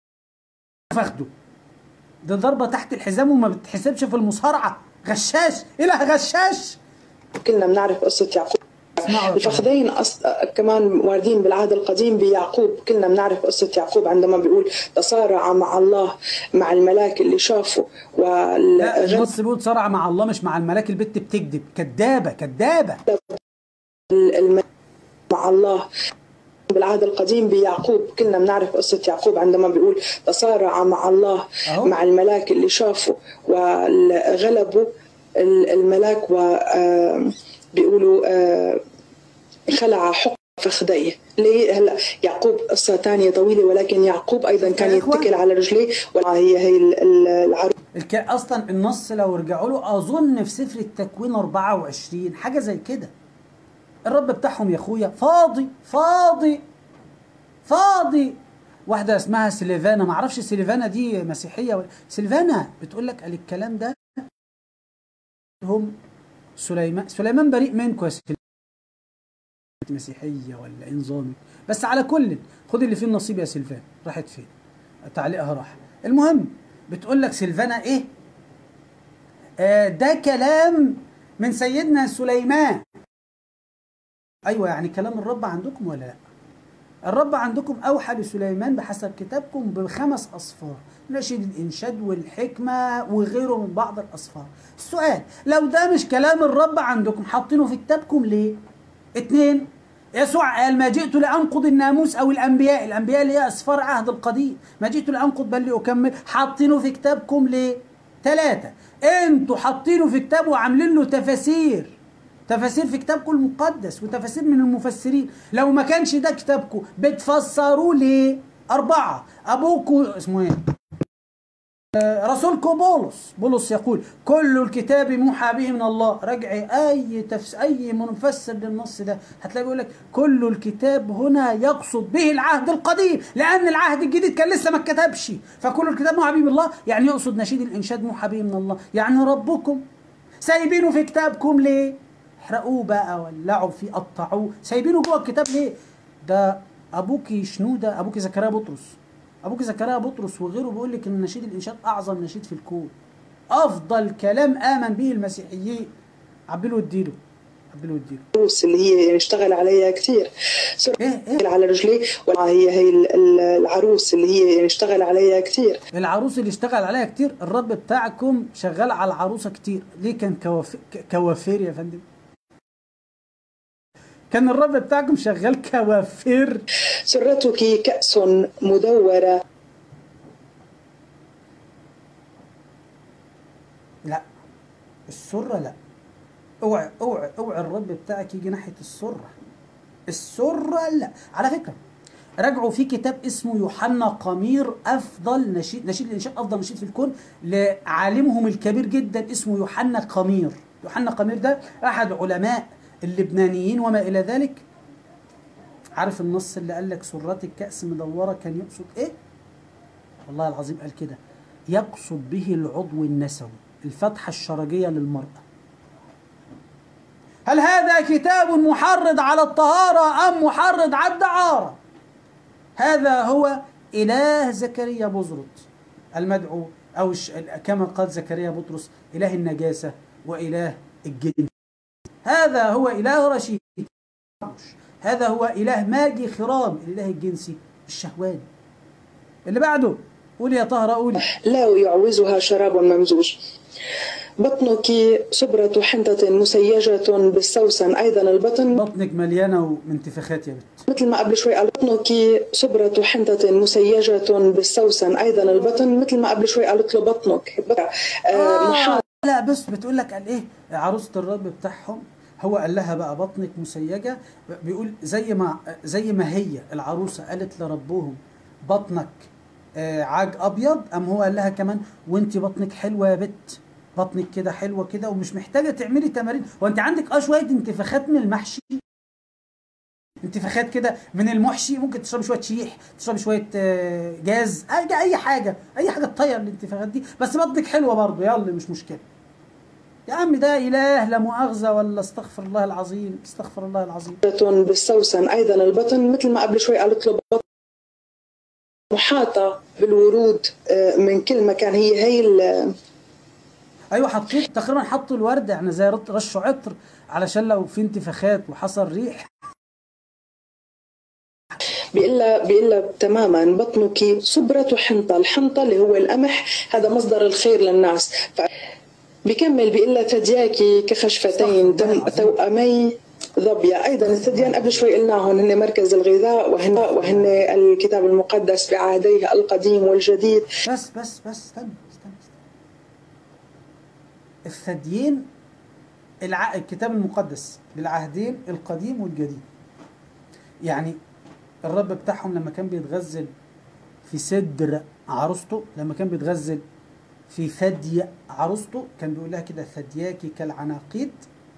S1: فخده ده ضربه تحت الحزام وما بتحسبش في المصارعه غشاش اله غشاش
S7: كلنا بنعرف قصة يعقوب
S1: اسمعوا
S7: الفخذين أص... كمان واردين بالعهد القديم بيعقوب كلنا بنعرف قصة يعقوب عندما بيقول تصارع مع الله مع الملاك اللي شافه
S1: لا
S7: والغد
S1: النص بيقول صرع مع الله مش مع الملاك البت بتكذب كدابه كدابه
S7: الم... مع الله بالعهد القديم بيعقوب كلنا بنعرف قصة يعقوب عندما بيقول تصارع مع الله
S1: أهو.
S7: مع الملاك اللي شافه وغلبوا ال- الملاك و آه، بيقولوا آه، خلع حق فخذيه ليه هلا يعقوب قصة تانية طويلة ولكن يعقوب أيضا كان
S1: يا إخوة.
S7: يتكل على رجليه وهي هي ال- ال- العروس
S1: الك... اصلا النص لو رجعوا له اظن في سفر التكوين 24 حاجه زي كده الرب بتاعهم يا اخويا فاضي فاضي فاضي واحده اسمها سيليفانا ما اعرفش سيليفانا دي مسيحيه ولا سيليفانا بتقول لك قال الكلام ده هم سليمان سليمان بريء منكم يا سيليفانا مسيحيه ولا إيه نظامي بس على كل خد اللي فيه النصيب يا سيلفان راحت فين تعليقها راح المهم بتقول لك سيلفانا ايه آه ده كلام من سيدنا سليمان ايوه يعني كلام الرب عندكم ولا لا الرب عندكم اوحى لسليمان بحسب كتابكم بخمس اصفار نشيد الانشاد والحكمه وغيره من بعض الاصفار السؤال لو ده مش كلام الرب عندكم حاطينه في كتابكم ليه اتنين يسوع قال ما جئت لانقض الناموس او الانبياء الانبياء اللي هي اسفار عهد القديم ما جئت لانقض بل لاكمل حاطينه في كتابكم ليه ثلاثة انتوا حاطينه في كتاب وعاملين له تفاسير تفاسير في كتابكم المقدس وتفاسير من المفسرين لو ما كانش ده كتابكم بتفسروا ليه أربعة أبوكم اسمه إيه آه، رسولكم بولس بولس يقول كل الكتاب موحى به من الله راجعي اي تفس اي مفسر للنص ده هتلاقي بيقول لك كل الكتاب هنا يقصد به العهد القديم لان العهد الجديد كان لسه ما اتكتبش فكل الكتاب موحى به من الله يعني يقصد نشيد الانشاد موحى به من الله يعني ربكم سايبينه في كتابكم ليه احرقوه بقى ولعوا فيه قطعوه سايبينه جوه الكتاب ليه ده ابوكي شنوده ابوكي زكريا بطرس ابوك زكريا بطرس وغيره بيقول لك ان نشيد الانشاد اعظم نشيد في الكون افضل كلام امن به المسيحيين عبله واديله عبله واديله
S7: العروس اللي هي يعني اشتغل عليها كثير
S1: ايه ايه
S7: على رجليه وهي هي ال- ال- العروس اللي هي يعني اشتغل عليها كثير
S1: العروس اللي اشتغل عليها كتير الرب بتاعكم شغال على العروسه كتير ليه كان كواف... ك- كوافير يا فندم كان الرب بتاعكم شغال كوافير
S7: سرتك كأس مدورة
S1: لا السره لا اوعى اوعى اوعى الرب بتاعك يجي ناحيه السره السره لا على فكره راجعوا في كتاب اسمه يوحنا قمير افضل نشيد نشيد الانشاء افضل نشيد في الكون لعالمهم الكبير جدا اسمه يوحنا قمير يوحنا قمير ده احد علماء اللبنانيين وما الى ذلك عارف النص اللي قال لك سرات الكأس مدورة كان يقصد ايه والله العظيم قال كده يقصد به العضو النسوي الفتحة الشرجية للمرأة هل هذا كتاب محرض على الطهارة أم محرض على الدعارة هذا هو إله زكريا بزرط المدعو أو الش- كما قال زكريا بطرس إله النجاسة وإله الجن هذا هو إله رشيد هذا هو إله ماجي خرام الإله الجنسي الشهواني اللي بعده قولي يا طهرة قولي
S7: لا يعوزها شراب ممزوج بطنك سبرة حنطة مسيجة بالسوسن أيضا البطن
S1: بطنك مليانة ومنتفخات يا بت
S7: مثل ما قبل شوي قال بطنك سبرة حنطة مسيجة بالسوسن أيضا البطن مثل ما قبل شوي قالت له بطنك آه محاط
S1: لا بس بتقول لك قال ايه عروسة الرب بتاعهم هو قال لها بقى بطنك مسيجة بيقول زي ما زي ما هي العروسة قالت لربهم بطنك آه، عاج ابيض ام هو قال لها كمان وانت بطنك حلوه يا بت بطنك كده حلوه كده ومش محتاجه تعملي تمارين هو انت عندك اه شويه انتفاخات من المحشي انتفاخات كده من المحشي ممكن تشربي شويه شيح تشربي شويه آه، جاز اي اي حاجه اي حاجه تطير الانتفاخات دي بس بطنك حلوه برضه يلا مش مشكله يا عم ده اله لا مؤاخذه ولا استغفر الله العظيم استغفر الله العظيم
S7: بالسوسن أيضا البطن مثل ما قبل شوي قالت له بطن محاطة بالورود آه، من كل مكان هي هي ال-
S1: ايوه حطيت تقريبا حطوا الورد يعني زي رط- رشوا عطر علشان لو في انتفاخات وحصل ريح
S7: بيقول لها بيقول لها تماما بطنك سبرة حنطة الحنطة اللي هو القمح هذا مصدر الخير للناس ف... بيكمل بيقول لها ثدياك كخشفتين تم- توأمي ظبية أيضا الثديان قبل شوي قلناهم هن مركز الغذاء وهن وهن الكتاب المقدس بعهديه القديم والجديد
S1: بس بس بس استنى استنى, استنى. الثديين الع... الكتاب المقدس بالعهدين القديم والجديد يعني الرب بتاعهم لما كان بيتغزل في صدر عروسته لما كان بيتغزل في ثدي عروسته كان بيقول لها كده ثدياك كالعناقيد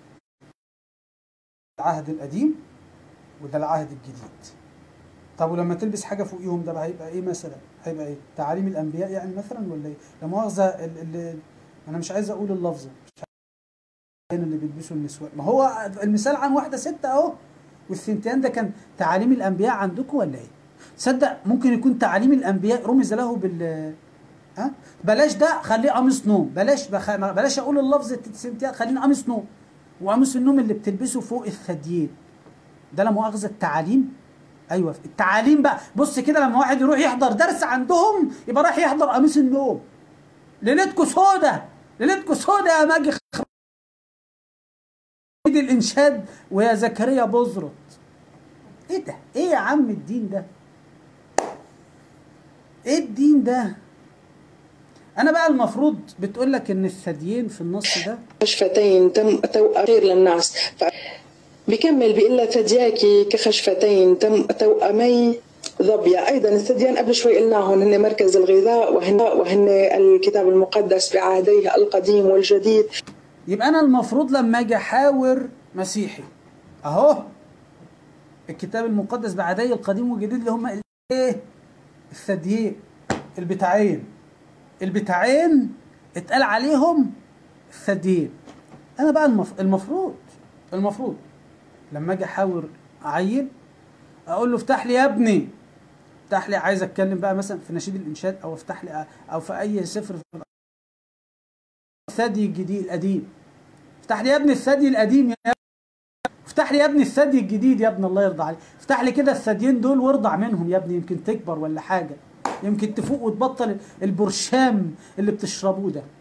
S1: العهد القديم وده العهد الجديد طب ولما تلبس حاجه فوقيهم ده بقى هيبقى ايه مثلا هيبقى ايه تعاليم الانبياء يعني مثلا ولا ايه لا مؤاخذه ال- ال- انا مش عايز اقول اللفظه مش عايز اللي بيلبسوا النسوان ما هو المثال عن واحده ست اهو والثنتين ده كان تعاليم الانبياء عندكم ولا ايه تصدق ممكن يكون تعاليم الانبياء رمز له بال ها بلاش ده خليه قميص نوم بلاش بخ... بلاش اقول اللفظ الثنتين خلينا قميص نوم وقميص النوم اللي بتلبسه فوق الثديين ده لا مؤاخذه التعاليم ايوه التعاليم بقى بص كده لما واحد يروح يحضر درس عندهم يبقى رايح يحضر قميص النوم ليلتكوا سودا ليلتكوا سودا يا ماجي خ- ايد الانشاد ويا زكريا بزرط ايه ده ايه يا عم الدين ده ايه الدين ده انا بقى المفروض بتقول لك ان الثديين في النص ده
S7: خشفتين تم توأم خير للناس ف... بكمل بيقول لها ثدياكي كخشفتين تم توأمي ظبية أيضا الثديان قبل شوي قلناهم هن مركز الغذاء وهن وهن الكتاب المقدس بعهديه القديم والجديد
S1: يبقى انا المفروض لما اجي احاور مسيحي اهو الكتاب المقدس بعدي القديم والجديد اللي هم ايه الثديين البتاعين البتاعين اتقال عليهم الثديين انا بقى المف... المفروض المفروض لما اجي احاور عيل اقول له افتح لي يا ابني افتح لي عايز اتكلم بقى مثلا في نشيد الانشاد او افتح لي او في اي سفر في الثدي الجديد القديم افتح لي يا ابني الثدي القديم يا افتح لي يا ابني الثدي الجديد يا ابني الله يرضى عليك افتح لي كده الثديين دول وارضع منهم يا ابني يمكن تكبر ولا حاجه يمكن تفوق وتبطل البرشام اللي بتشربوه ده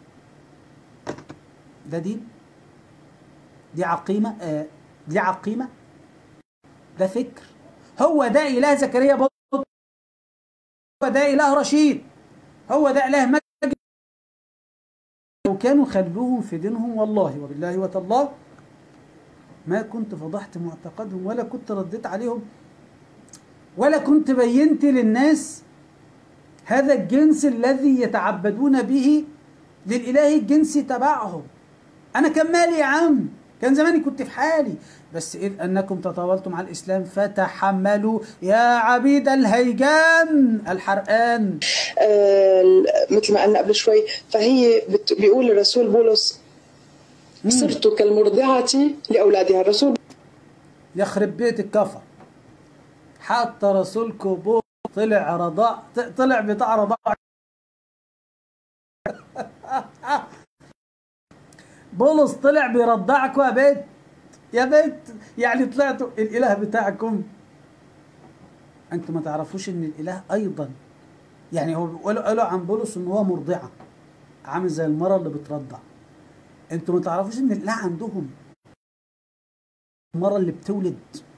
S1: ده دين دي عقيمه آه دي عقيمه ده فكر هو ده اله زكريا بطل هو ده اله رشيد هو ده اله مجد لو كانوا خلوهم في دينهم والله وبالله وتالله ما كنت فضحت معتقدهم ولا كنت رديت عليهم ولا كنت بينت للناس هذا الجنس الذي يتعبدون به للإله الجنسي تبعهم أنا كان مالي يا عم كان زماني كنت في حالي بس إذ أنكم تطاولتم على الإسلام فتحملوا يا عبيد الهيجان الحرقان
S7: آه مثل ما قلنا قبل شوي فهي بت... بيقول الرسول بولس صرت كالمرضعة لأولادها الرسول
S1: يخرب بيت الكفر حتى رسولكم بو طلع رضاع طلع بتاع رضاع بولس طلع بيرضعكم يا بيت يا بيت يعني طلعتوا الاله بتاعكم انتم ما تعرفوش ان الاله ايضا يعني هو قالوا قالوا عن بولس ان هو مرضعه عامل زي المراه اللي بترضع انتوا ما تعرفوش ان الاله عندهم المراه اللي بتولد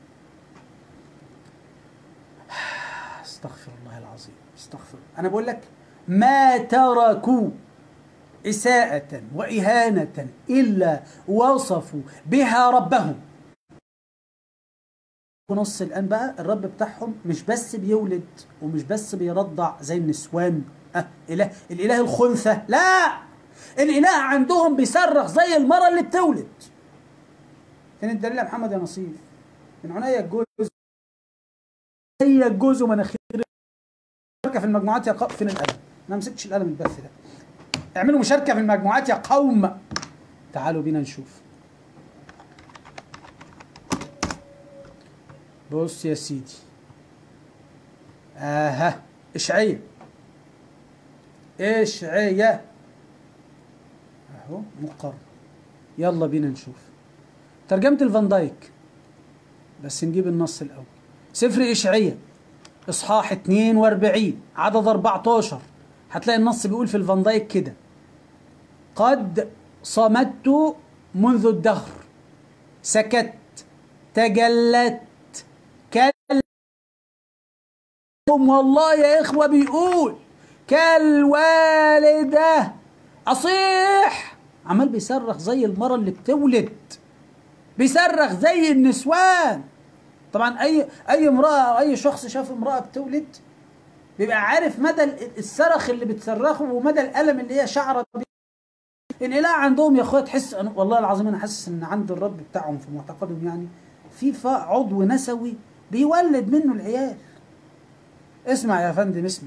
S1: استغفر الله العظيم استغفر انا بقول لك ما تركوا إساءة وإهانة إلا وصفوا بها ربهم ونص الآن بقى الرب بتاعهم مش بس بيولد ومش بس بيرضع زي النسوان أه إله الإله الخنثى لا الإله عندهم بيصرخ زي المرة اللي بتولد فين الدليل يا محمد يا نصيف من عناية الجوز هي الجوز ومناخير في المجموعات يا فين القلم انا ما مسكتش القلم البث ده اعملوا مشاركة في المجموعات يا قوم تعالوا بينا نشوف بص يا سيدي اها اشعية اشعية اهو مقر يلا بينا نشوف ترجمة الفان دايك بس نجيب النص الاول سفر اشعية اصحاح 42 عدد 14 هتلاقي النص بيقول في الفان دايك كده قد صمت منذ الدهر سكت تجلت كل والله يا إخوة بيقول كالوالدة أصيح عمال بيصرخ زي المرة اللي بتولد بيصرخ زي النسوان طبعا أي أي امرأة أو أي شخص شاف امرأة بتولد بيبقى عارف مدى الصرخ اللي بتصرخه ومدى الألم اللي هي شعرت بيه الاله عندهم يا اخويا تحس أنا والله العظيم انا حاسس ان عند الرب بتاعهم في معتقدهم يعني في عضو نسوي بيولد منه العيال اسمع يا فندم اسمع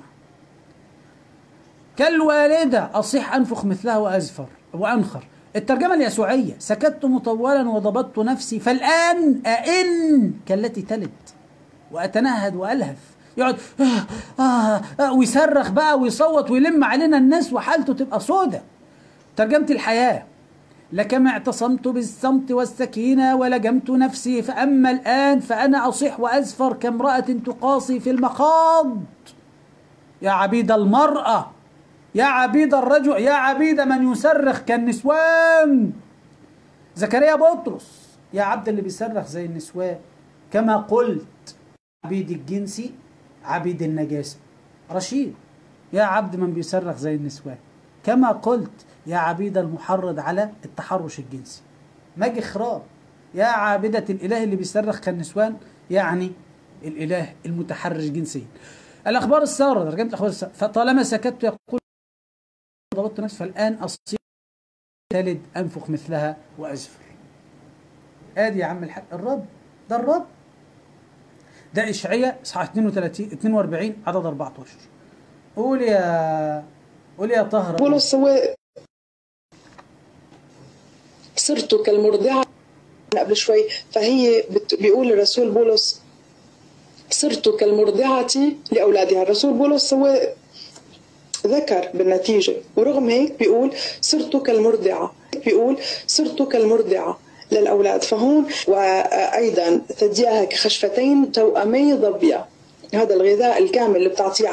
S1: كالوالدة أصيح أنفخ مثلها وأزفر وأنخر الترجمة اليسوعية سكت مطولا وضبطت نفسي فالآن أئن كالتي تلد وأتنهد وألهث يقعد آه آه آه ويصرخ بقى ويصوت ويلم علينا الناس وحالته تبقى سودة ترجمة الحياة لكما اعتصمت بالصمت والسكينة ولجمت نفسي فأما الآن فأنا أصيح وأزفر كامرأة تقاصي في المخاض يا عبيد المرأة يا عبيد الرجل يا عبيد من يصرخ كالنسوان زكريا بطرس يا عبد اللي بيصرخ زي النسوان كما قلت عبيد الجنسي عبيد النجاسة رشيد يا عبد من بيصرخ زي النسوان كما قلت يا عبيد المحرض على التحرش الجنسي ماجي خراب يا عابدة الإله اللي بيصرخ كالنسوان يعني الإله المتحرش جنسيا الأخبار السارة ترجمة الأخبار السارة فطالما سكت يقول ضبطت نفسي فالآن أصير تلد أنفخ مثلها وأزفر آدي يا عم الحاج الرب ده الرب ده إشعياء صحاح 32 42 عدد 14 قول يا قول يا طهرة
S7: بولس هو صرت كالمرضعة قبل شوي فهي بت- بيقول الرسول بولس صرت كالمرضعة لأولادها الرسول بولس هو ذكر بالنتيجة ورغم هيك بيقول صرت كالمرضعة بيقول صرت كالمرضعة للأولاد فهون وأيضا ثدياها كخشفتين توأمي ضبية هذا الغذاء الكامل اللي بتعطيه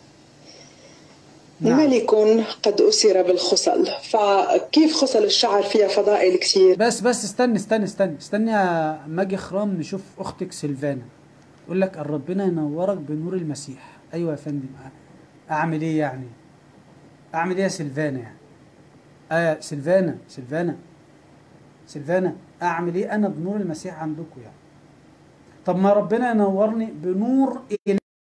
S1: نعم.
S7: ملك قد أسر بالخصل فكيف خصل الشعر فيها فضائل كثير
S1: بس بس استنى استنى استنى استنى يا ماجي خرام نشوف اختك سيلفانا يقول لك ربنا ينورك بنور المسيح ايوه يا فندم اعمل ايه يعني اعمل ايه يا سيلفانا يعني اه سيلفانا سيلفانا سيلفانا اعمل ايه انا بنور المسيح عندكم يعني طب ما ربنا ينورني بنور إله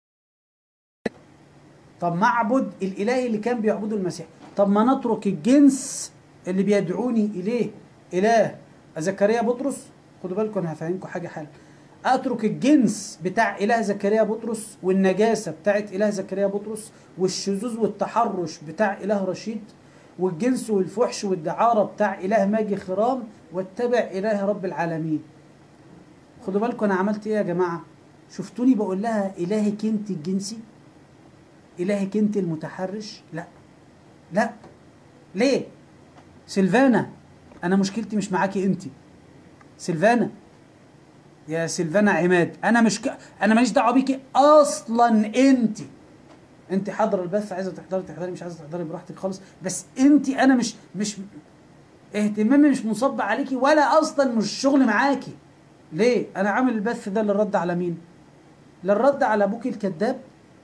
S1: طب ما اعبد الاله اللي كان بيعبده المسيح طب ما نترك الجنس اللي بيدعوني اليه اله زكريا بطرس خدوا بالكم انا هفهمكم حاجه حالا اترك الجنس بتاع اله زكريا بطرس والنجاسه بتاعت اله زكريا بطرس والشذوذ والتحرش بتاع اله رشيد والجنس والفحش والدعاره بتاع اله ماجي خرام واتبع اله رب العالمين خدوا بالكم انا عملت ايه يا جماعه شفتوني بقول لها الهك انت الجنسي الهك انت المتحرش لا لا ليه سيلفانا انا مشكلتي مش معاكي انت سيلفانا يا سيلفانا عماد انا مش ك... انا ماليش دعوه بيكي اصلا انت انت حاضره البث عايزه تحضري تحضري مش عايزه تحضري براحتك خالص بس انت انا مش مش اهتمامي مش منصب عليكي ولا اصلا مش شغل معاكي ليه انا عامل البث ده للرد على مين للرد على ابوك الكذاب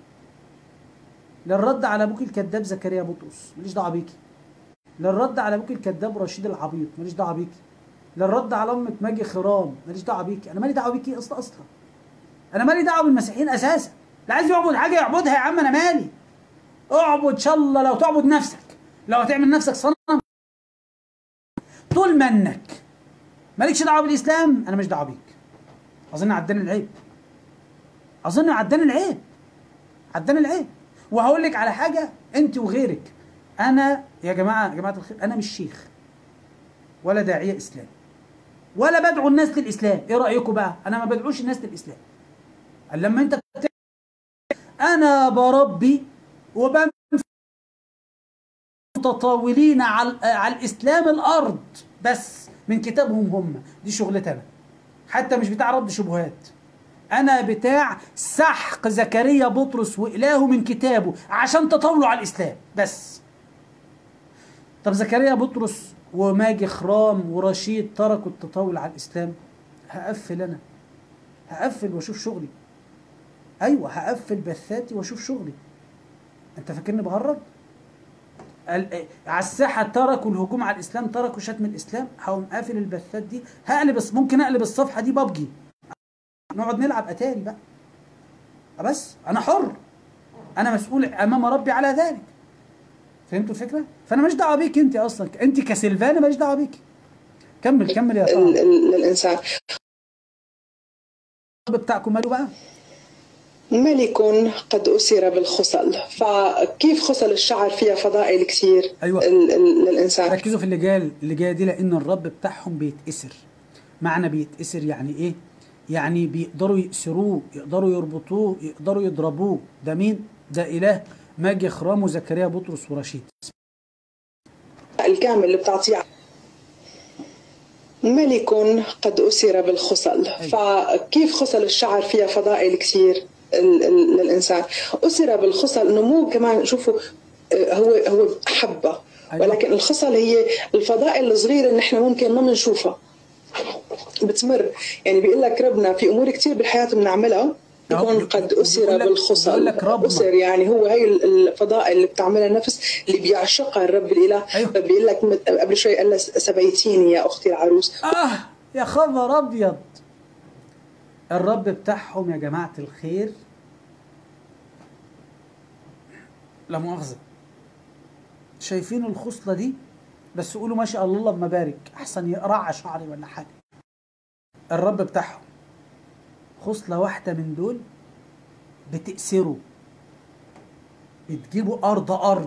S1: للرد على ابوك الكذاب زكريا بطرس ماليش دعوه بيكي للرد على ابوك الكذاب رشيد العبيط ماليش دعوه بيكي للرد على امك ماجي خرام ماليش دعوه بيكي انا مالي دعوه بيكي اصلا اصلا انا مالي دعوه بالمسيحيين اساسا اللي عايز يعبد حاجه يعبدها يا عم انا مالي اعبد ان شاء الله لو تعبد نفسك لو هتعمل نفسك صنم طول منك مالكش دعوه بالاسلام انا مش دعوه بيك اظن عداني العيب اظن عداني العيب عداني العيب وهقول لك على حاجه انت وغيرك انا يا جماعه يا جماعه الخير انا مش شيخ ولا داعيه اسلام ولا بدعو الناس للاسلام ايه رايكم بقى انا ما بدعوش الناس للاسلام لما انت بت... انا بربي وبم متطاولين على على الاسلام الارض بس من كتابهم هم دي شغلتنا حتى مش بتاع رد شبهات انا بتاع سحق زكريا بطرس والهه من كتابه عشان تطاولوا على الاسلام بس طب زكريا بطرس وماجي خرام ورشيد تركوا التطاول على الاسلام هقفل انا هقفل واشوف شغلي ايوه هقفل بثاتي واشوف شغلي انت فاكرني بهرج ال- على الساحه تركوا الهجوم على الاسلام تركوا شتم الاسلام هقوم قافل البثات دي هقلب ممكن اقلب الصفحه دي ببجي نقعد نلعب اتاري بقى بس انا حر انا مسؤول امام ربي على ذلك فهمتوا الفكره فانا ماليش دعوه بيك انت اصلا انت كسلفانه ماليش دعوه بيك كمل كمل يا
S7: ال-
S1: طه
S7: ال- للإنسان
S1: بتاعكم ماله بقى
S7: ملك قد أسر بالخصل فكيف خصل الشعر فيها فضائل كثير
S1: أيوة.
S7: ال- ال- للإنسان
S1: ركزوا في اللي جاي اللي جايه دي لان الرب بتاعهم بيتأسر معنى بيتأسر يعني ايه يعني بيقدروا يأسروه يقدروا يربطوه يقدروا يضربوه ده مين ده اله ماجي خرام وزكريا بطرس ورشيد
S7: الكامل اللي بتعطيه ملك قد أسر بالخصل فكيف خصل الشعر فيها فضائل كثير ال- ال- للإنسان أسر بالخصل إنه مو كمان شوفوا آه، هو هو حبة
S1: أيوة.
S7: ولكن الخصل هي الفضائل الصغيرة اللي نحن ممكن ما بنشوفها بتمر يعني بيقول لك ربنا في امور كثير بالحياه بنعملها يكون قد أسر
S1: بيقول لك-
S7: بالخصل
S1: بيقول لك ربنا.
S7: أسر يعني هو هي الفضاء اللي بتعملها النفس اللي بيعشقها الرب الإله
S1: أيوه.
S7: فبيقول لك مت- قبل شوي قال لها سبيتيني يا أختي العروس
S1: اه يا خبر ابيض الرب بتاعهم يا جماعه الخير لا مؤاخذه شايفين الخصله دي بس قولوا ما شاء الله لما بارك احسن يقرع شعري ولا حاجه الرب بتاعهم خصله واحده من دول بتأسره بتجيبوا ارض ارض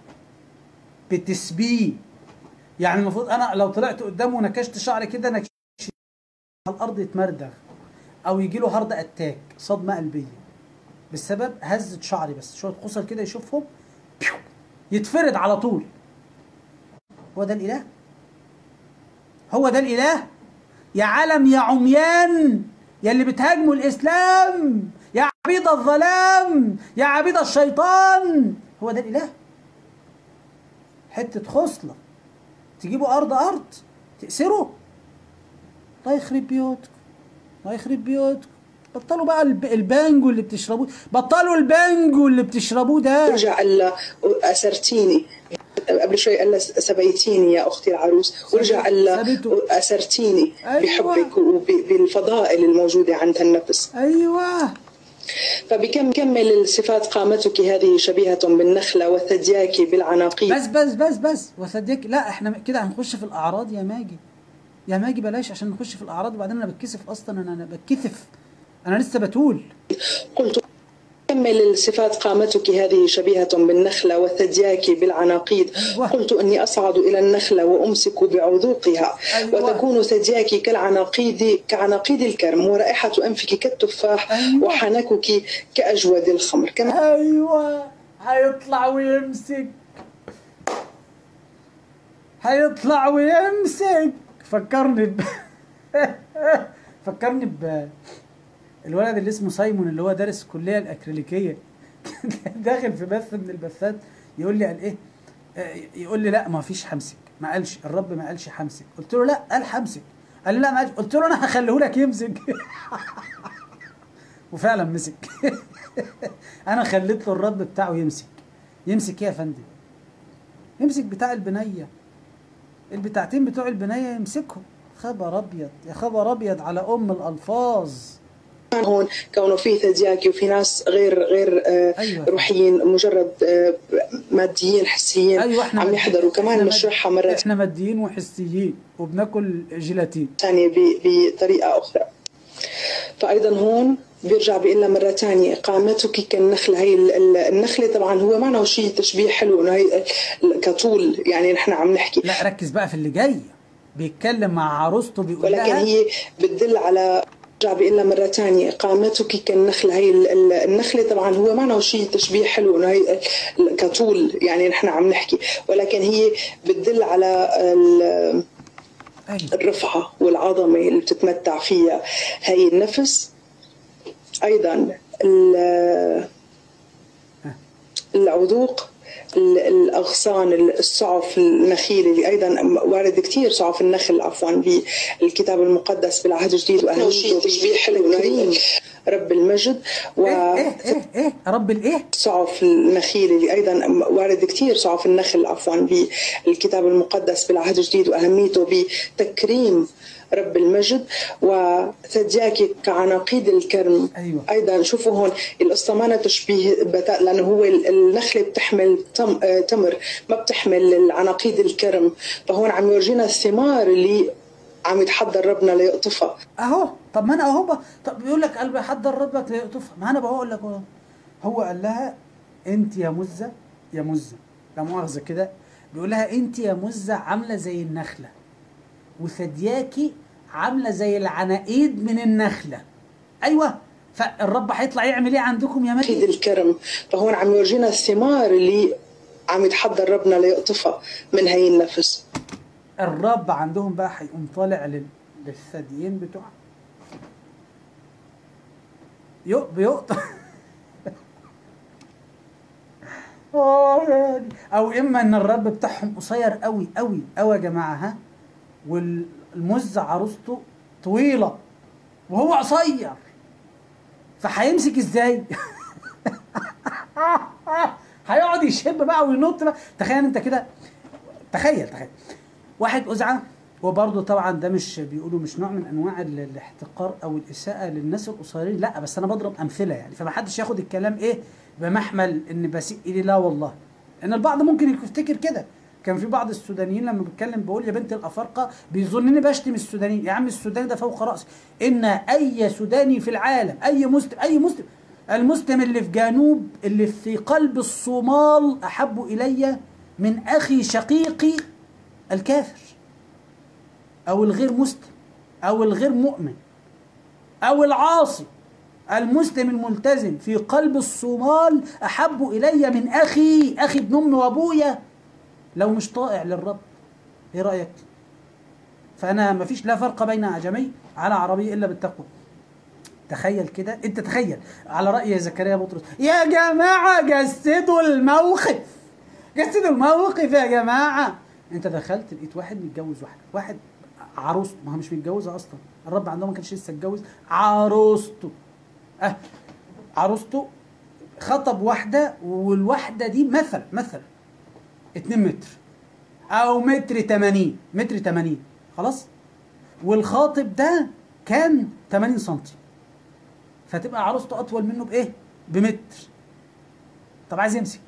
S1: بتسبيه يعني المفروض انا لو طلعت قدامه ونكشت شعري كده نكشت على الارض يتمردغ او يجي له هارد اتاك صدمه قلبيه بسبب هزه شعري بس شويه خصل كده يشوفهم بيو، يتفرد على طول هو ده الاله هو ده الاله يا عالم يا عميان يا اللي بتهاجموا الاسلام يا عبيد الظلام يا عبيد الشيطان هو ده الاله حته خصله تجيبوا ارض ارض تأسروا الله يخرب بيوتكم الله يخرب بيوتكم بطلوا بقى الب- البانجو اللي بتشربوه بطلوا البانجو اللي بتشربوه ده
S7: رجع قال لها أسرتيني قبل شوي قال لها سبيتيني يا أختي العروس ورجع قال لها
S1: سبيته.
S7: أسرتيني
S1: أيوة.
S7: بحبك وبالفضائل الموجودة عند النفس
S1: ايوه
S7: فبكم كمل الصفات قامتك هذه شبيهة بالنخلة وثدياك بالعناقيد
S1: بس بس بس بس وصدق لا احنا كده هنخش في الاعراض يا ماجي يا ماجي بلاش عشان نخش في الاعراض وبعدين انا بتكسف اصلا انا انا بتكسف انا لسه بتول
S7: قلت كمل الصفات قامتك هذه شبيهة بالنخلة وثدياك بالعناقيد
S1: أيوة.
S7: قلت أني أصعد إلى النخلة وأمسك بعذوقها
S1: أيوة.
S7: وتكون ثدياك كالعناقيد كعناقيد الكرم ورائحة أنفك كالتفاح
S1: أيوة.
S7: وحنكك كأجود الخمر كما
S1: ايوه هيطلع ويمسك هيطلع ويمسك فكرني ب فكرني ب الولد اللي اسمه سايمون اللي هو دارس الكليه الاكريليكيه داخل في بث من البثات يقول لي قال ايه آه، يقول لي لا ما فيش همسك ما قالش الرب ما قالش همسك قلت له لا قال همسك قال لي لا ما قالش قلت له انا هخليه لك يمسك وفعلا مسك انا خليت له الرب بتاعه يمسك يمسك ايه يا فندم يمسك بتاع البنيه البتاعتين بتوع البنيه يمسكهم خبر ابيض يا خبر ابيض على ام الالفاظ
S7: هون كونه في ثدياك وفي ناس غير غير آه،
S1: أيوة.
S7: روحيين مجرد آه، ماديين حسيين
S1: ايوه احنا
S7: عم
S1: مد-
S7: يحضروا كمان
S1: إحنا مد-
S7: نشرحها مرة
S1: احنا ماديين وحسيين وبناكل جيلاتين
S7: ثانية ب- بطريقة أخرى فأيضا هون بيرجع بيقول لها مرة ثانية قامتك كالنخلة هي ال- ال- النخلة طبعا هو معنا شيء تشبيه حلو إنه هي ال- كطول يعني نحن عم نحكي
S1: لا ركز بقى في اللي جاي بيتكلم مع عروسته بيقول
S7: ولكن
S1: لها
S7: هي بتدل على رجع بيقول لها مرة ثانية قامتك كالنخلة هي ال- ال- النخلة طبعا هو معنا شيء تشبيه حلو إنه هي ال- كطول يعني نحن عم نحكي ولكن هي بتدل على ال-
S1: أيوة.
S7: الرفعة والعظمة اللي بتتمتع فيها هي النفس أيضا ال- العذوق ال- الأغصان الصعف النخيل اللي أيضا وارد كثير صعف النخل عفوا بالكتاب المقدس بالعهد الجديد وأهميته تشبيه حلو كريم رب المجد و
S1: ايه ايه ايه ايه رب الايه
S7: صعف النخيل اللي ايضا وارد كثير صعف النخل عفوا بالكتاب المقدس بالعهد الجديد واهميته بتكريم رب المجد وثدياك كعناقيد الكرم
S1: أيوة.
S7: ايضا شوفوا هون القصه ما تشبيه بتا... لانه هو ال- النخله بتحمل تم... آه، تمر ما بتحمل العناقيد الكرم فهون عم يورجينا الثمار اللي عم يتحضر ربنا ليقطفها
S1: اهو طب ما انا اهو ب- طب بيقول لك قلبي حضر ربك ليقطفها ما انا بقول لك أهو. هو قال لها انت يا مزه يا مزه لا مؤاخذه كده بيقول لها انت يا مزه عامله زي النخله وثدياكي عامله زي العناقيد من النخله ايوه فالرب هيطلع يعمل ايه عندكم يا
S7: عناقيد
S1: مجد
S7: الكرم فهون عم يورجينا الثمار اللي عم يتحضر ربنا ليقطفها من هي النفس
S1: الرب عندهم بقى هيقوم طالع لل... للثديين بتوعه يق بيقطع آه يعني. او اما ان الرب بتاعهم قصير قوي قوي قوي يا جماعه ها والمز عروسته طويله وهو قصير فهيمسك ازاي هيقعد يشب بقى وينط بقى تخيل انت كده تخيل تخيل واحد أزعة وبرضه طبعا ده مش بيقولوا مش نوع من انواع ال- الاحتقار او الاساءه للناس القصيرين لا بس انا بضرب امثله يعني فما حدش ياخد الكلام ايه بمحمل ان بسيء اليه لا والله ان البعض ممكن يفتكر كده كان في بعض السودانيين لما بتكلم بقول يا بنت الافارقه بيظنني بشتم السودانيين يا عم السوداني ده فوق راسي ان اي سوداني في العالم اي مسلم اي مسلم المسلم اللي في جنوب اللي في قلب الصومال احب الي من اخي شقيقي الكافر او الغير مسلم او الغير مؤمن او العاصي المسلم الملتزم في قلب الصومال احب الي من اخي اخي ابن امي وابويا لو مش طائع للرب ايه رايك فانا مفيش لا فرق بين اعجمي على عربي الا بالتقوى تخيل كده انت تخيل على راي زكريا بطرس يا جماعه جسدوا الموقف جسدوا الموقف يا جماعه انت دخلت لقيت واحد متجوز واحده واحد عروسته ما هو مش متجوزه اصلا الرب عندهم ما كانش لسه اتجوز عروسته اه عروسته خطب واحده والواحده دي مثلا مثلا 2 متر او متر 80 متر 80 خلاص والخاطب ده كان 80 سنتي فتبقى عروسته اطول منه بايه بمتر طب عايز يمسك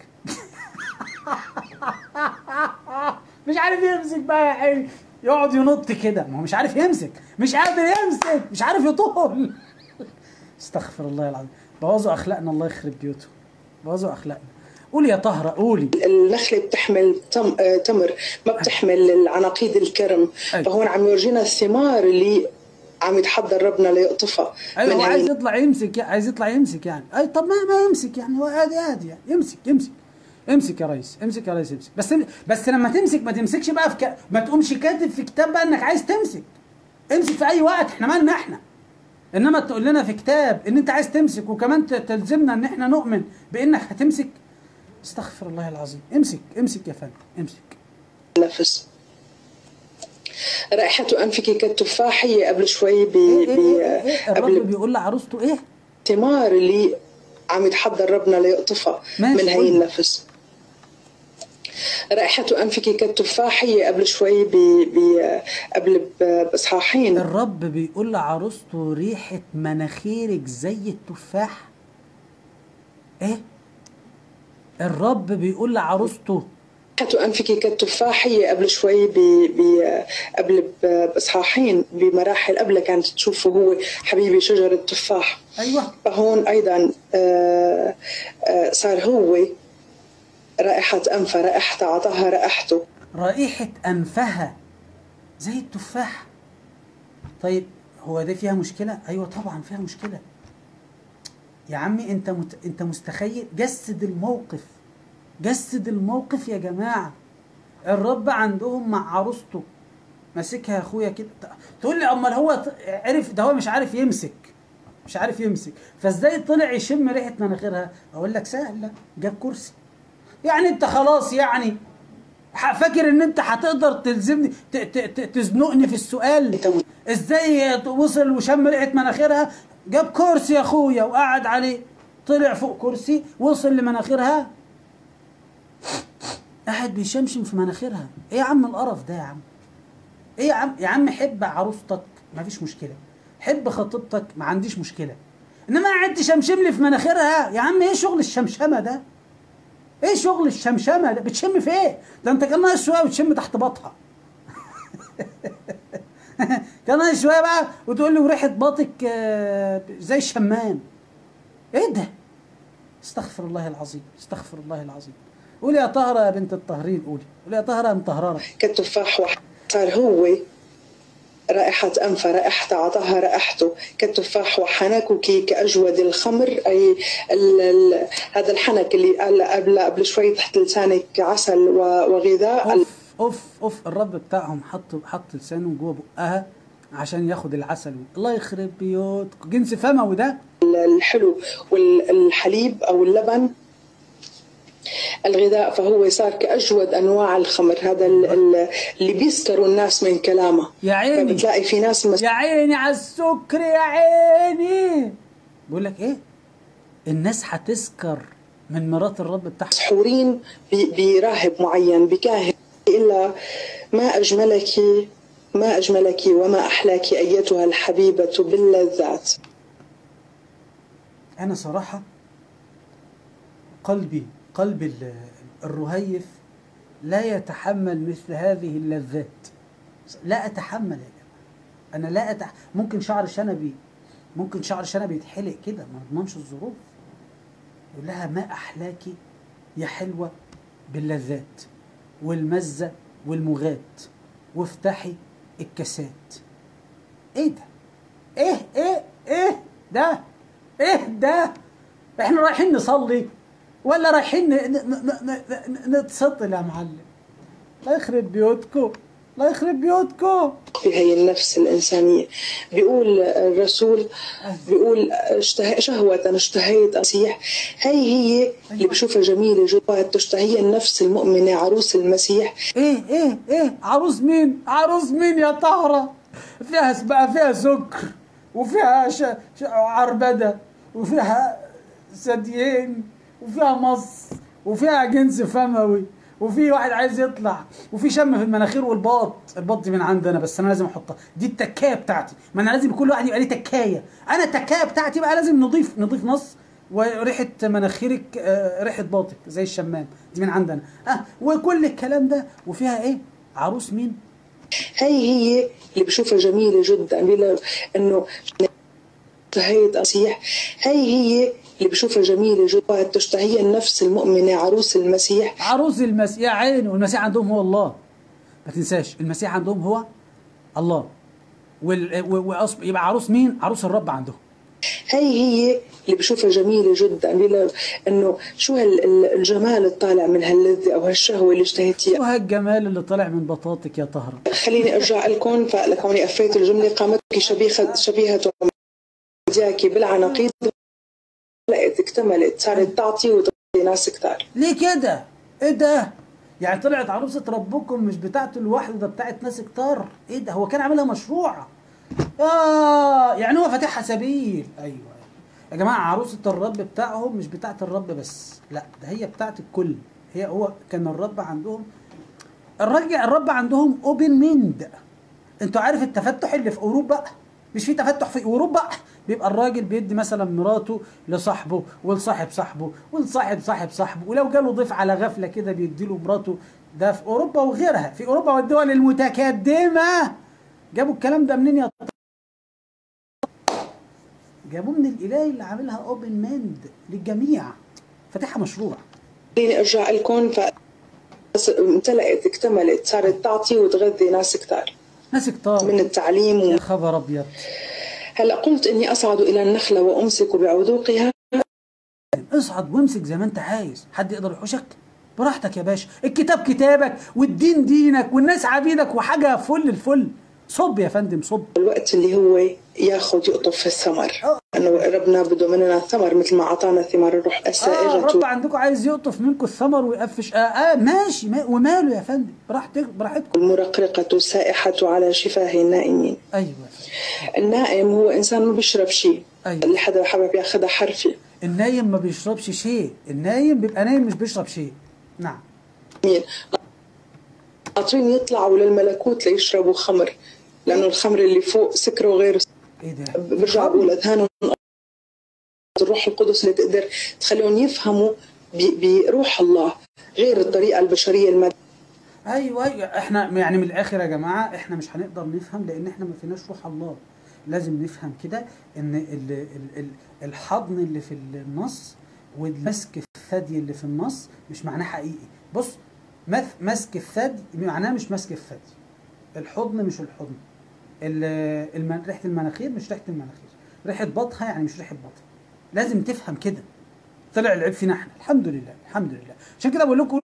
S1: مش عارف يمسك بقى يا حي يقعد ينط كده ما هو مش عارف يمسك مش قادر يمسك مش عارف يطول استغفر الله العظيم بوظوا اخلاقنا الله يخرب بيوتهم بوظوا اخلاقنا قولي يا طهرة قولي
S7: النخلة بتحمل تم... آه، تمر ما بتحمل العناقيد الكرم
S1: أيوة.
S7: فهون عم يورجينا الثمار اللي عم يتحضر ربنا ليقطفها
S1: ايوه هو
S7: من
S1: عايز
S7: هي
S1: يطلع يمسك عايز يطلع يمسك يعني اي طب ما ما يمسك يعني هو عادي عادي يعني يمسك يمسك امسك يا ريس امسك يا ريس امسك بس بس لما تمسك ما تمسكش بقى في ك... ما تقومش كاتب في كتاب بقى انك عايز تمسك امسك في اي وقت احنا مالنا احنا انما تقول لنا في كتاب ان انت عايز تمسك وكمان ت- تلزمنا ان احنا نؤمن بانك هتمسك استغفر الله العظيم امسك امسك يا فندم امسك
S7: النفس رائحة أنفك كالتفاحية قبل شوي ب...
S1: ايه
S7: ب...
S1: ايه ايه, إيه؟ الرب
S7: قبل
S1: بيقول لعروسته ايه
S7: الثمار اللي عم يتحضر ربنا ليقطفها
S1: ماشي،
S7: من هي
S1: قولي.
S7: النفس رائحة أنفك كالتفاحية قبل شوي ب... ب... قبل ب- بإصحاحين
S1: الرب بيقول لعروسته ريحة مناخيرك زي التفاح ايه الرب بيقول لعروسته
S7: رائحة أنفك كالتفاحية قبل شوي ب... ب... قبل ب- بإصحاحين بمراحل قبل كانت تشوفه هو حبيبي شجرة تفاح
S1: ايوه
S7: فهون أيضا آه، آه، صار هو رائحة أنفه رائحته أعطاها رائحته
S1: رائحة أنفها زي التفاح طيب هو ده فيها مشكلة؟ أيوة طبعا فيها مشكلة يا عمي أنت مت... أنت مستخيل جسد الموقف جسد الموقف يا جماعة الرب عندهم مع عروسته ماسكها يا اخويا كده تقول لي امال هو ط- عرف ده هو مش عارف يمسك مش عارف يمسك فازاي طلع يشم ريحه مناخيرها اقول لك سهله جاب كرسي يعني انت خلاص يعني ح- فاكر ان انت هتقدر تلزمني ت- ت- ت- تزنقني في السؤال ازاي وصل وشم ريحه مناخيرها جاب كرسي يا اخويا وقعد عليه طلع فوق كرسي وصل لمناخيرها قاعد بيشمشم في مناخيرها ايه يا عم القرف ده يا عم ايه يا عم يا عم حب عروستك مفيش مشكله حب خطيبتك ما عنديش مشكله انما قاعد تشمشم لي في مناخيرها يا عم ايه شغل الشمشمه ده ايه شغل الشمشمه ده بتشم في ايه ده انت كان ناقص شويه وتشم تحت بطها كان ناقص شويه بقى وتقول لي وريحه باطك آه، زي الشمام ايه ده استغفر الله العظيم استغفر الله العظيم قولي يا طهرة يا بنت الطاهرين قولي قولي يا طهرة يا مطهرة
S7: كالتفاح وح- صار هو رائحة أنفه رائحته أعطاها رائحته كالتفاح وحنكك كأجود الخمر أي ال ال هذا الحنك اللي قال قبل قبل شوي تحت لسانك عسل و- وغذاء
S1: اوف اوف اوف الرب بتاعهم حط حط لسانه جوه بقها عشان ياخد العسل الله يخرب بيوتكم جنس فموي ده
S7: الحلو والحليب أو اللبن الغذاء فهو صار كأجود أنواع الخمر هذا ال- ال- اللي بيسكروا الناس من كلامه
S1: يا عيني
S7: فبتلاقي في ناس مس...
S1: يا عيني على السكر يا عيني بيقول لك ايه الناس هتسكر من مرات الرب بتاعها
S7: مسحورين ب- براهب معين بكاهن إلا ما أجملك ما أجملك وما أحلاك أيتها الحبيبة باللذات
S1: انا صراحه قلبي قلب ال- الرهيف لا يتحمل مثل هذه اللذات لا اتحمل يا جماعه انا لا أتح... ممكن شعر شنبي ممكن شعر شنبي يتحلق كده ما اضمنش الظروف يقول لها ما احلاك يا حلوه باللذات والمزه والمغات وافتحي الكاسات ايه ده ايه ايه ايه ده ايه ده احنا رايحين نصلي ولا رايحين ن- ن- ن- ن- نتسطل يا معلم الله يخرب بيوتكم الله يخرب بيوتكم
S7: في هي النفس الإنسانية بيقول الرسول بيقول اشته... شهوة اشتهيت أصيح هي هي اللي بشوفها جميلة جدا تشتهي النفس المؤمنة عروس المسيح
S1: ايه ايه ايه عروس مين عروس مين يا طهرة فيها بقى فيها سكر وفيها ش... ش... عربدة وفيها ثديين وفيها مص وفيها جنس فموي وفي واحد عايز يطلع وفي شم في المناخير والباط الباط دي من عندنا بس انا لازم احطها دي التكايه بتاعتي ما انا لازم كل واحد يبقى ليه تكايه انا التكايه بتاعتي بقى لازم نضيف نضيف نص وريحه مناخيرك آه، ريحه باطك زي الشمام دي من عندنا اه وكل الكلام ده وفيها ايه عروس مين
S7: هي هي اللي بشوفها جميلة جدا بيقول انه اشتهيت أصيح هي هي اللي بشوفها جميلة جدا تشتهي النفس المؤمنة عروس المسيح
S1: عروس المسيح يا عيني والمسيح عندهم هو الله ما تنساش المسيح عندهم هو الله وال... و... وأص- يبقى عروس مين عروس الرب عندهم
S7: هي هي اللي بشوفها جميلة جدا بيقول انه شو هال- ال- الجمال الطالع من هاللذة او هالشهوة اللي اشتهيتيها
S1: وهالجمال اللي طالع من بطاطك يا طهرة
S7: خليني ارجع لكم فلكوني افيت الجملة قامتك شبيهة شبيهة مدياك بالعناقيد لقيت اكتملت صارت تعطي وتعطي ناس كتار
S1: ليه كده ايه ده يعني طلعت عروسة ربكم مش بتاعته لوحده ده بتاعت ناس كتار ايه ده هو كان عاملها مشروع اه يعني هو فاتحها سبيل ايوه يا جماعة عروسة الرب بتاعهم مش بتاعت الرب بس لا ده هي بتاعت الكل هي هو كان الرب عندهم الرجل الرب عندهم اوبن ميند انتوا عارف التفتح اللي في اوروبا مش في تفتح في اوروبا بيبقى الراجل بيدي مثلا مراته لصاحبه ولصاحب صاحبه ولصاحب صاحب صاحبه ولو جاله ضيف على غفله كده بيدي له مراته ده في اوروبا وغيرها في اوروبا والدول المتقدمه جابوا الكلام ده منين يا جابوه من الاله اللي عاملها اوبن ماند للجميع فاتحها مشروع
S7: خليني ارجع لكم ف امتلأت اكتملت صارت تعطي وتغذي ناس كتار
S1: ناس كتار
S7: من التعليم و...
S1: يا خبر ابيض
S7: هلا قلت اني اصعد الى النخله وامسك بعذوقها
S1: اصعد وامسك زي ما انت عايز حد يقدر يحوشك براحتك يا باشا الكتاب كتابك والدين دينك والناس عبيدك وحاجه فل الفل صب يا فندم صب
S7: الوقت اللي هو ياخذ يقطف في الثمر انه ربنا بده مننا الثمر مثل ما اعطانا ثمار الروح
S1: اه
S7: السائغه
S1: الرب عندكم عايز يقطف منكم الثمر ويقفش اه, آه ماشي ما وماله يا فندم براحتك براحتكم
S7: المرقرقة السائحة على شفاه النائمين
S1: ايوه يا فندم.
S7: النائم هو إنسان ما بيشرب شيء
S1: أيوة.
S7: اللي حدا حابب ياخذها حرفي
S1: النايم ما بيشربش شيء النايم بيبقى نايم مش بيشرب شيء نعم
S7: مين قاطرين يطلعوا للملكوت ليشربوا خمر لأنه الخمر اللي فوق سكره غير
S1: ايه ده
S7: برجع بقول أذهانهم الروح القدس اللي تقدر تخليهم يفهموا ب- بروح الله غير الطريقة البشرية المادية
S1: ايوه ايوه احنا يعني من الاخر يا جماعه احنا مش هنقدر نفهم لان احنا ما فيناش روح الله لازم نفهم كده ان ال ال ال الحضن اللي في النص والمسك الثدي اللي في النص مش معناه حقيقي بص مث- مسك الثدي معناه مش مسك الثدي الحضن مش الحضن ال- الم- ريحه المناخير مش ريحه المناخير ريحه بطها يعني مش ريحه بطها لازم تفهم كده طلع العيب فينا احنا الحمد لله الحمد لله عشان كده بقول لكم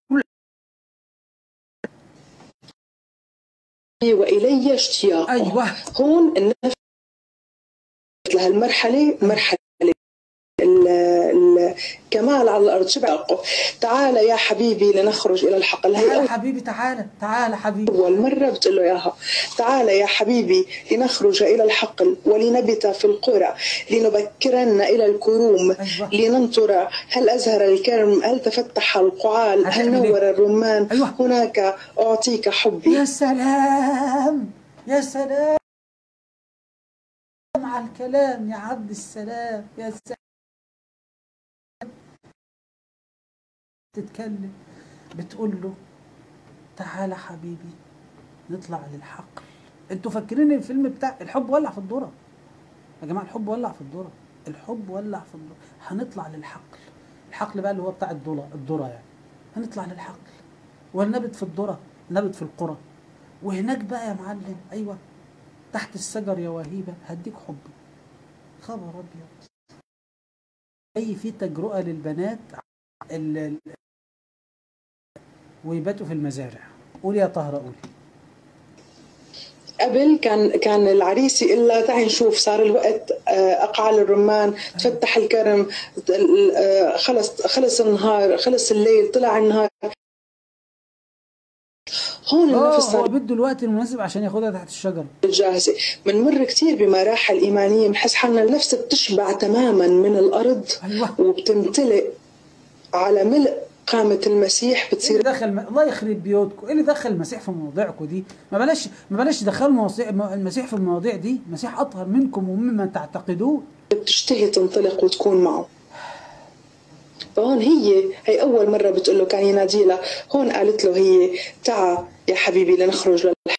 S7: وإلي اشتياق
S1: ايوه
S7: هون النفس لهالمرحلة مرحلة ال- ال- كمال على الارض شبع تعال يا حبيبي لنخرج الى الحقل هي
S1: تعالى
S7: أول
S1: حبيبي تعالى تعالى حبيبي
S7: أول مرة بتقول له إياها تعال يا حبيبي لنخرج إلى الحقل ولنبت في القرى لنبكرن إلى الكروم
S1: أيوة.
S7: لننطر هل أزهر الكرم هل تفتح القعال هل
S1: هتعمل إيه؟
S7: نور الرمان
S1: أيوة.
S7: هناك أعطيك حبي
S1: يا سلام يا سلام على الكلام يا عبد السلام يا سلام تتكلم بتقول له تعالى حبيبي نطلع للحقل انتوا فاكرين الفيلم بتاع الحب ولع في الذره يا جماعه الحب ولع في الذره الحب ولع في الذره هنطلع للحقل الحقل بقى اللي هو بتاع الذره الذره يعني هنطلع للحقل ونبت في الذره نبت في القرى وهناك بقى يا معلم ايوه تحت الشجر يا وهيبه هديك حبي خبر ابيض اي في تجرؤه للبنات ال- ال- ويباتوا في المزارع قولي يا طهره قولي
S7: قبل كان كان العريس يقول لها تعي نشوف صار الوقت آه، اقعال الرمان تفتح الكرم آه، خلص خلص النهار خلص الليل طلع النهار هون
S1: اه
S7: النفس
S1: هو
S7: صار
S1: بده الوقت المناسب عشان ياخدها تحت الشجر
S7: جاهزة بنمر كثير بمراحل إيمانية بنحس حالنا النفس بتشبع تماما من الأرض
S1: ايوه
S7: وبتمتلئ على ملء قامة المسيح
S1: ايه
S7: بتصير
S1: اللي دخل الله يخرب بيوتكم ايه اللي دخل المسيح في مواضيعكم دي ما بلاش ما بلاش تدخلوا المواضيع- المسيح في المواضيع دي المسيح اطهر منكم ومما تعتقدون
S7: بتشتهي تنطلق وتكون معه فهون هي هي أول مرة بتقول له كان ينادي لها هون قالت له هي تعا يا حبيبي لنخرج للحقل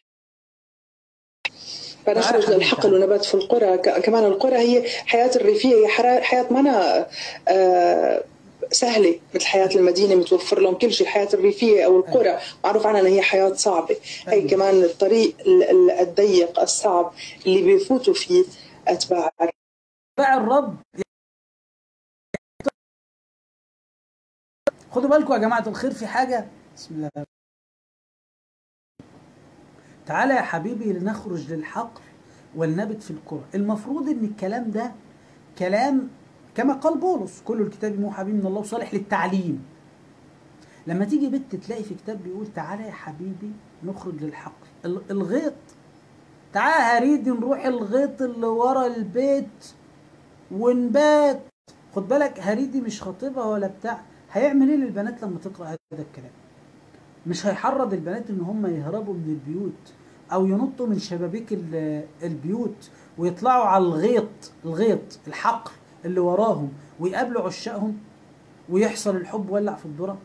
S7: فنخرج
S1: حبيبي،
S7: للحقل
S1: تعال.
S7: ونبات في القرى ك- كمان القرى هي حياة الريفية هي حرا- حياة منا آه سهلة مثل حياة المدينة متوفر لهم كل شيء الحياة الريفية أو القرى معروف عنها أنها هي حياة صعبة هي
S1: أيوة.
S7: كمان الطريق ال- ال- الضيق الصعب اللي بيفوتوا فيه أتباع
S1: بقى الرب خدوا بالكم يا جماعة الخير في حاجة بسم الله تعالى يا حبيبي لنخرج للحقل ولنبت في القرى المفروض ان الكلام ده كلام كما قال بولس كل الكتاب موحى به من الله وصالح للتعليم لما تيجي بنت تلاقي في كتاب بيقول تعالى يا حبيبي نخرج للحقل ال- الغيط تعالى يا هريدي نروح الغيط اللي ورا البيت ونبات خد بالك هريدي مش خطيبها ولا بتاع هيعمل ايه للبنات لما تقرا هذا الكلام مش هيحرض البنات ان هم يهربوا من البيوت او ينطوا من شبابيك ال- البيوت ويطلعوا على الغيط الغيط الحقل اللي وراهم ويقابلوا عشاقهم ويحصل الحب ولع في الذره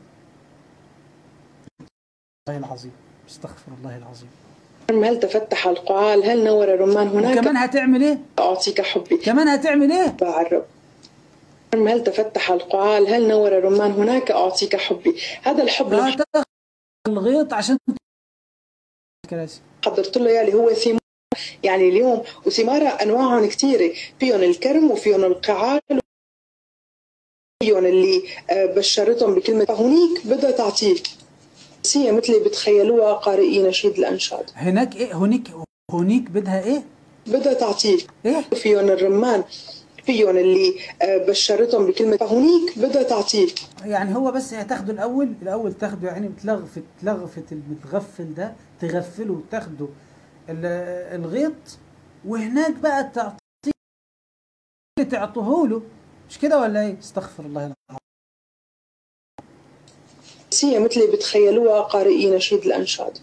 S1: الله العظيم استغفر الله العظيم
S7: هل تفتح القعال هل نور الرمان هناك
S1: وكمان هتعمل ايه
S7: أعطيك حبي
S1: كمان هتعمل ايه
S7: باع الرب هل تفتح القعال هل نور الرمان هناك أعطيك حبي هذا الحب اللي
S1: هتاخد الغيط عشان كراسي
S7: حضرت له يالي هو ثمار يعني اليوم وثمارة أنواعهم كثيرة فيهم الكرم وفيهم القعال فيهم اللي آه، بشرتهم بكلمة فهونيك بدها تعطيك بس هي مثلي بتخيلوها قارئي نشيد الأنشاد
S1: هناك ايه هونيك هونيك بدها ايه
S7: بدها تعطيك
S1: ايه
S7: فيهم الرمان فيهم اللي آه، بشرتهم بكلمة فهونيك بدها تعطيك
S1: يعني هو بس هتاخده الاول الاول تاخده يعني بتلغفت تلغفت المتغفل ده تغفله وتاخده ال- الغيط وهناك بقى تعطيه اللي تعطوه له مش كده ولا ايه استغفر الله العظيم
S7: بس هي مثلي بتخيلوها قارئي نشيد الأنشاد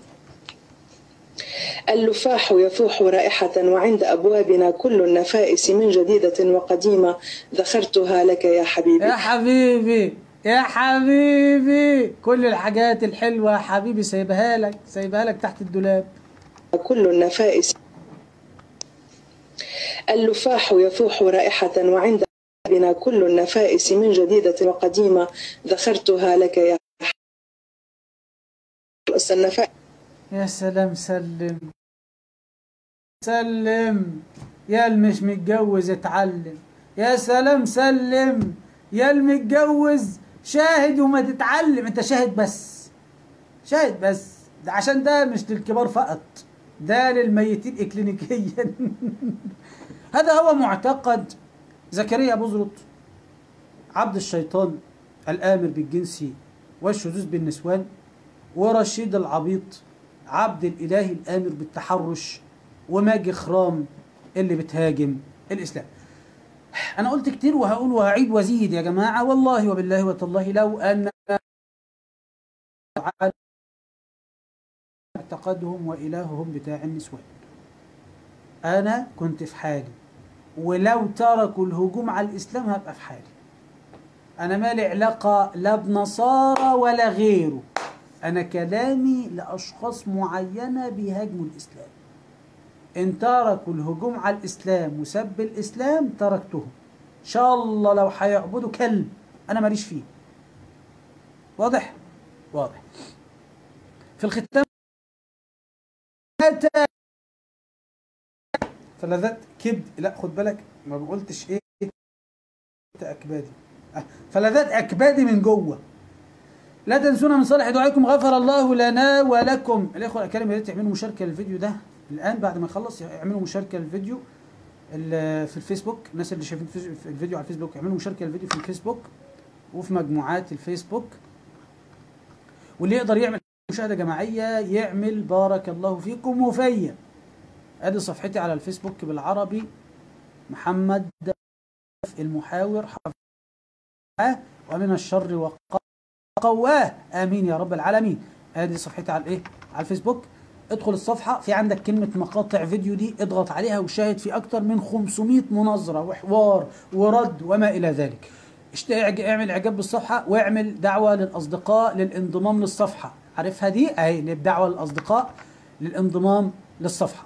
S7: اللفاح يفوح رائحة وعند أبوابنا كل النفائس من جديدة وقديمة ذخرتها لك يا حبيبي
S1: يا حبيبي يا حبيبي كل الحاجات الحلوه يا حبيبي سايبها لك سايبها لك تحت الدولاب
S7: كل النفائس اللفاح يفوح رائحة وعند أبوابنا كل النفائس من جديدة وقديمة ذخرتها لك يا حبيبي النفائس
S1: يا سلام سلم سلم يا المش متجوز اتعلم يا سلام سلم يا المتجوز شاهد وما تتعلم انت شاهد بس شاهد بس ده عشان ده مش للكبار فقط ده للميتين اكلينيكيا هذا هو معتقد زكريا بزرط عبد الشيطان الآمر بالجنس والشذوذ بالنسوان ورشيد العبيط عبد الإله الآمر بالتحرش وماجي خرام اللي بتهاجم الإسلام أنا قلت كتير وهقول وهعيد وازيد يا جماعة والله وبالله وتالله لو أن اعتقادهم وإلههم بتاع النسوان أنا كنت في حالي ولو تركوا الهجوم على الإسلام هبقى في حالي أنا مالي علاقة لا بنصارى ولا غيره أنا كلامي لأشخاص معينة بيهاجموا الإسلام إن تركوا الهجوم على الإسلام وسب الإسلام تركتهم إن شاء الله لو هيعبدوا كلب أنا ماليش فيه واضح؟ واضح في الختام فلذات كبد لا خد بالك ما قلتش ايه اكبادي أه، فلذات اكبادي من جوه لا تنسونا من صالح دعائكم غفر الله لنا ولكم الاخوه الاكارم يا ريت تعملوا مشاركه للفيديو ده الان بعد ما يخلص اعملوا مشاركه للفيديو ال- في الفيسبوك الناس اللي شايفين الفيس- في الفيديو على الفيسبوك اعملوا مشاركه للفيديو في الفيسبوك وفي مجموعات الفيسبوك واللي يقدر يعمل مشاهده جماعيه يعمل بارك الله فيكم وفيا ادي صفحتي على الفيسبوك بالعربي محمد المحاور حفظه ومن الشر وقواه امين يا رب العالمين ادي صفحتي على الايه على الفيسبوك ادخل الصفحه في عندك كلمه مقاطع فيديو دي اضغط عليها وشاهد في اكتر من 500 مناظره وحوار ورد وما الى ذلك اشت- اعج- اعمل اعجاب بالصفحه واعمل دعوه للاصدقاء للانضمام للصفحه عارفها دي اهي دعوه للاصدقاء للانضمام للصفحه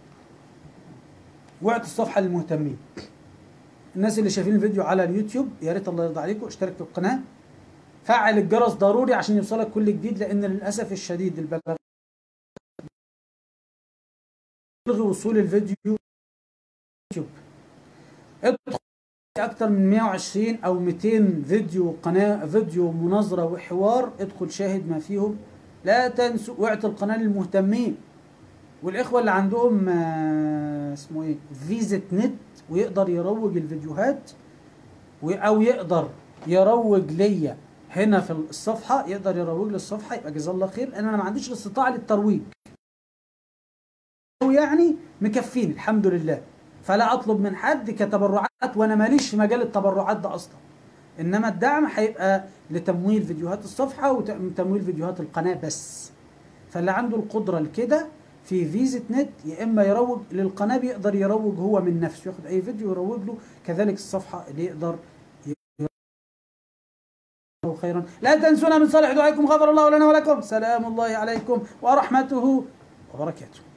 S1: وقت الصفحه للمهتمين الناس اللي شايفين الفيديو على اليوتيوب يا ريت الله يرضى عليكم اشترك في القناه فعل الجرس ضروري عشان يوصلك كل جديد لان للاسف الشديد البلاغ يلغي وصول الفيديو يوتيوب ادخل اكتر من 120 او 200 فيديو قناه فيديو مناظره وحوار ادخل شاهد ما فيهم لا تنسوا وقت القناه للمهتمين والاخوه اللي عندهم آه، اسمه ايه فيزا نت ويقدر يروج الفيديوهات و- او يقدر يروج ليا هنا في الصفحه يقدر يروج للصفحه يبقى جزاه الله خير لان انا ما عنديش الاستطاعه للترويج أو يعني مكفيني الحمد لله فلا اطلب من حد كتبرعات وانا ماليش في مجال التبرعات ده اصلا انما الدعم هيبقى لتمويل فيديوهات الصفحه وتمويل فيديوهات القناه بس فاللي عنده القدره لكده في فيزا نت يا اما يروج للقناه بيقدر يروج هو من نفسه ياخد اي فيديو يروج له كذلك الصفحه اللي يقدر يروج خيرا لا تنسونا من صالح دعائكم غفر الله لنا ولكم سلام الله عليكم ورحمته وبركاته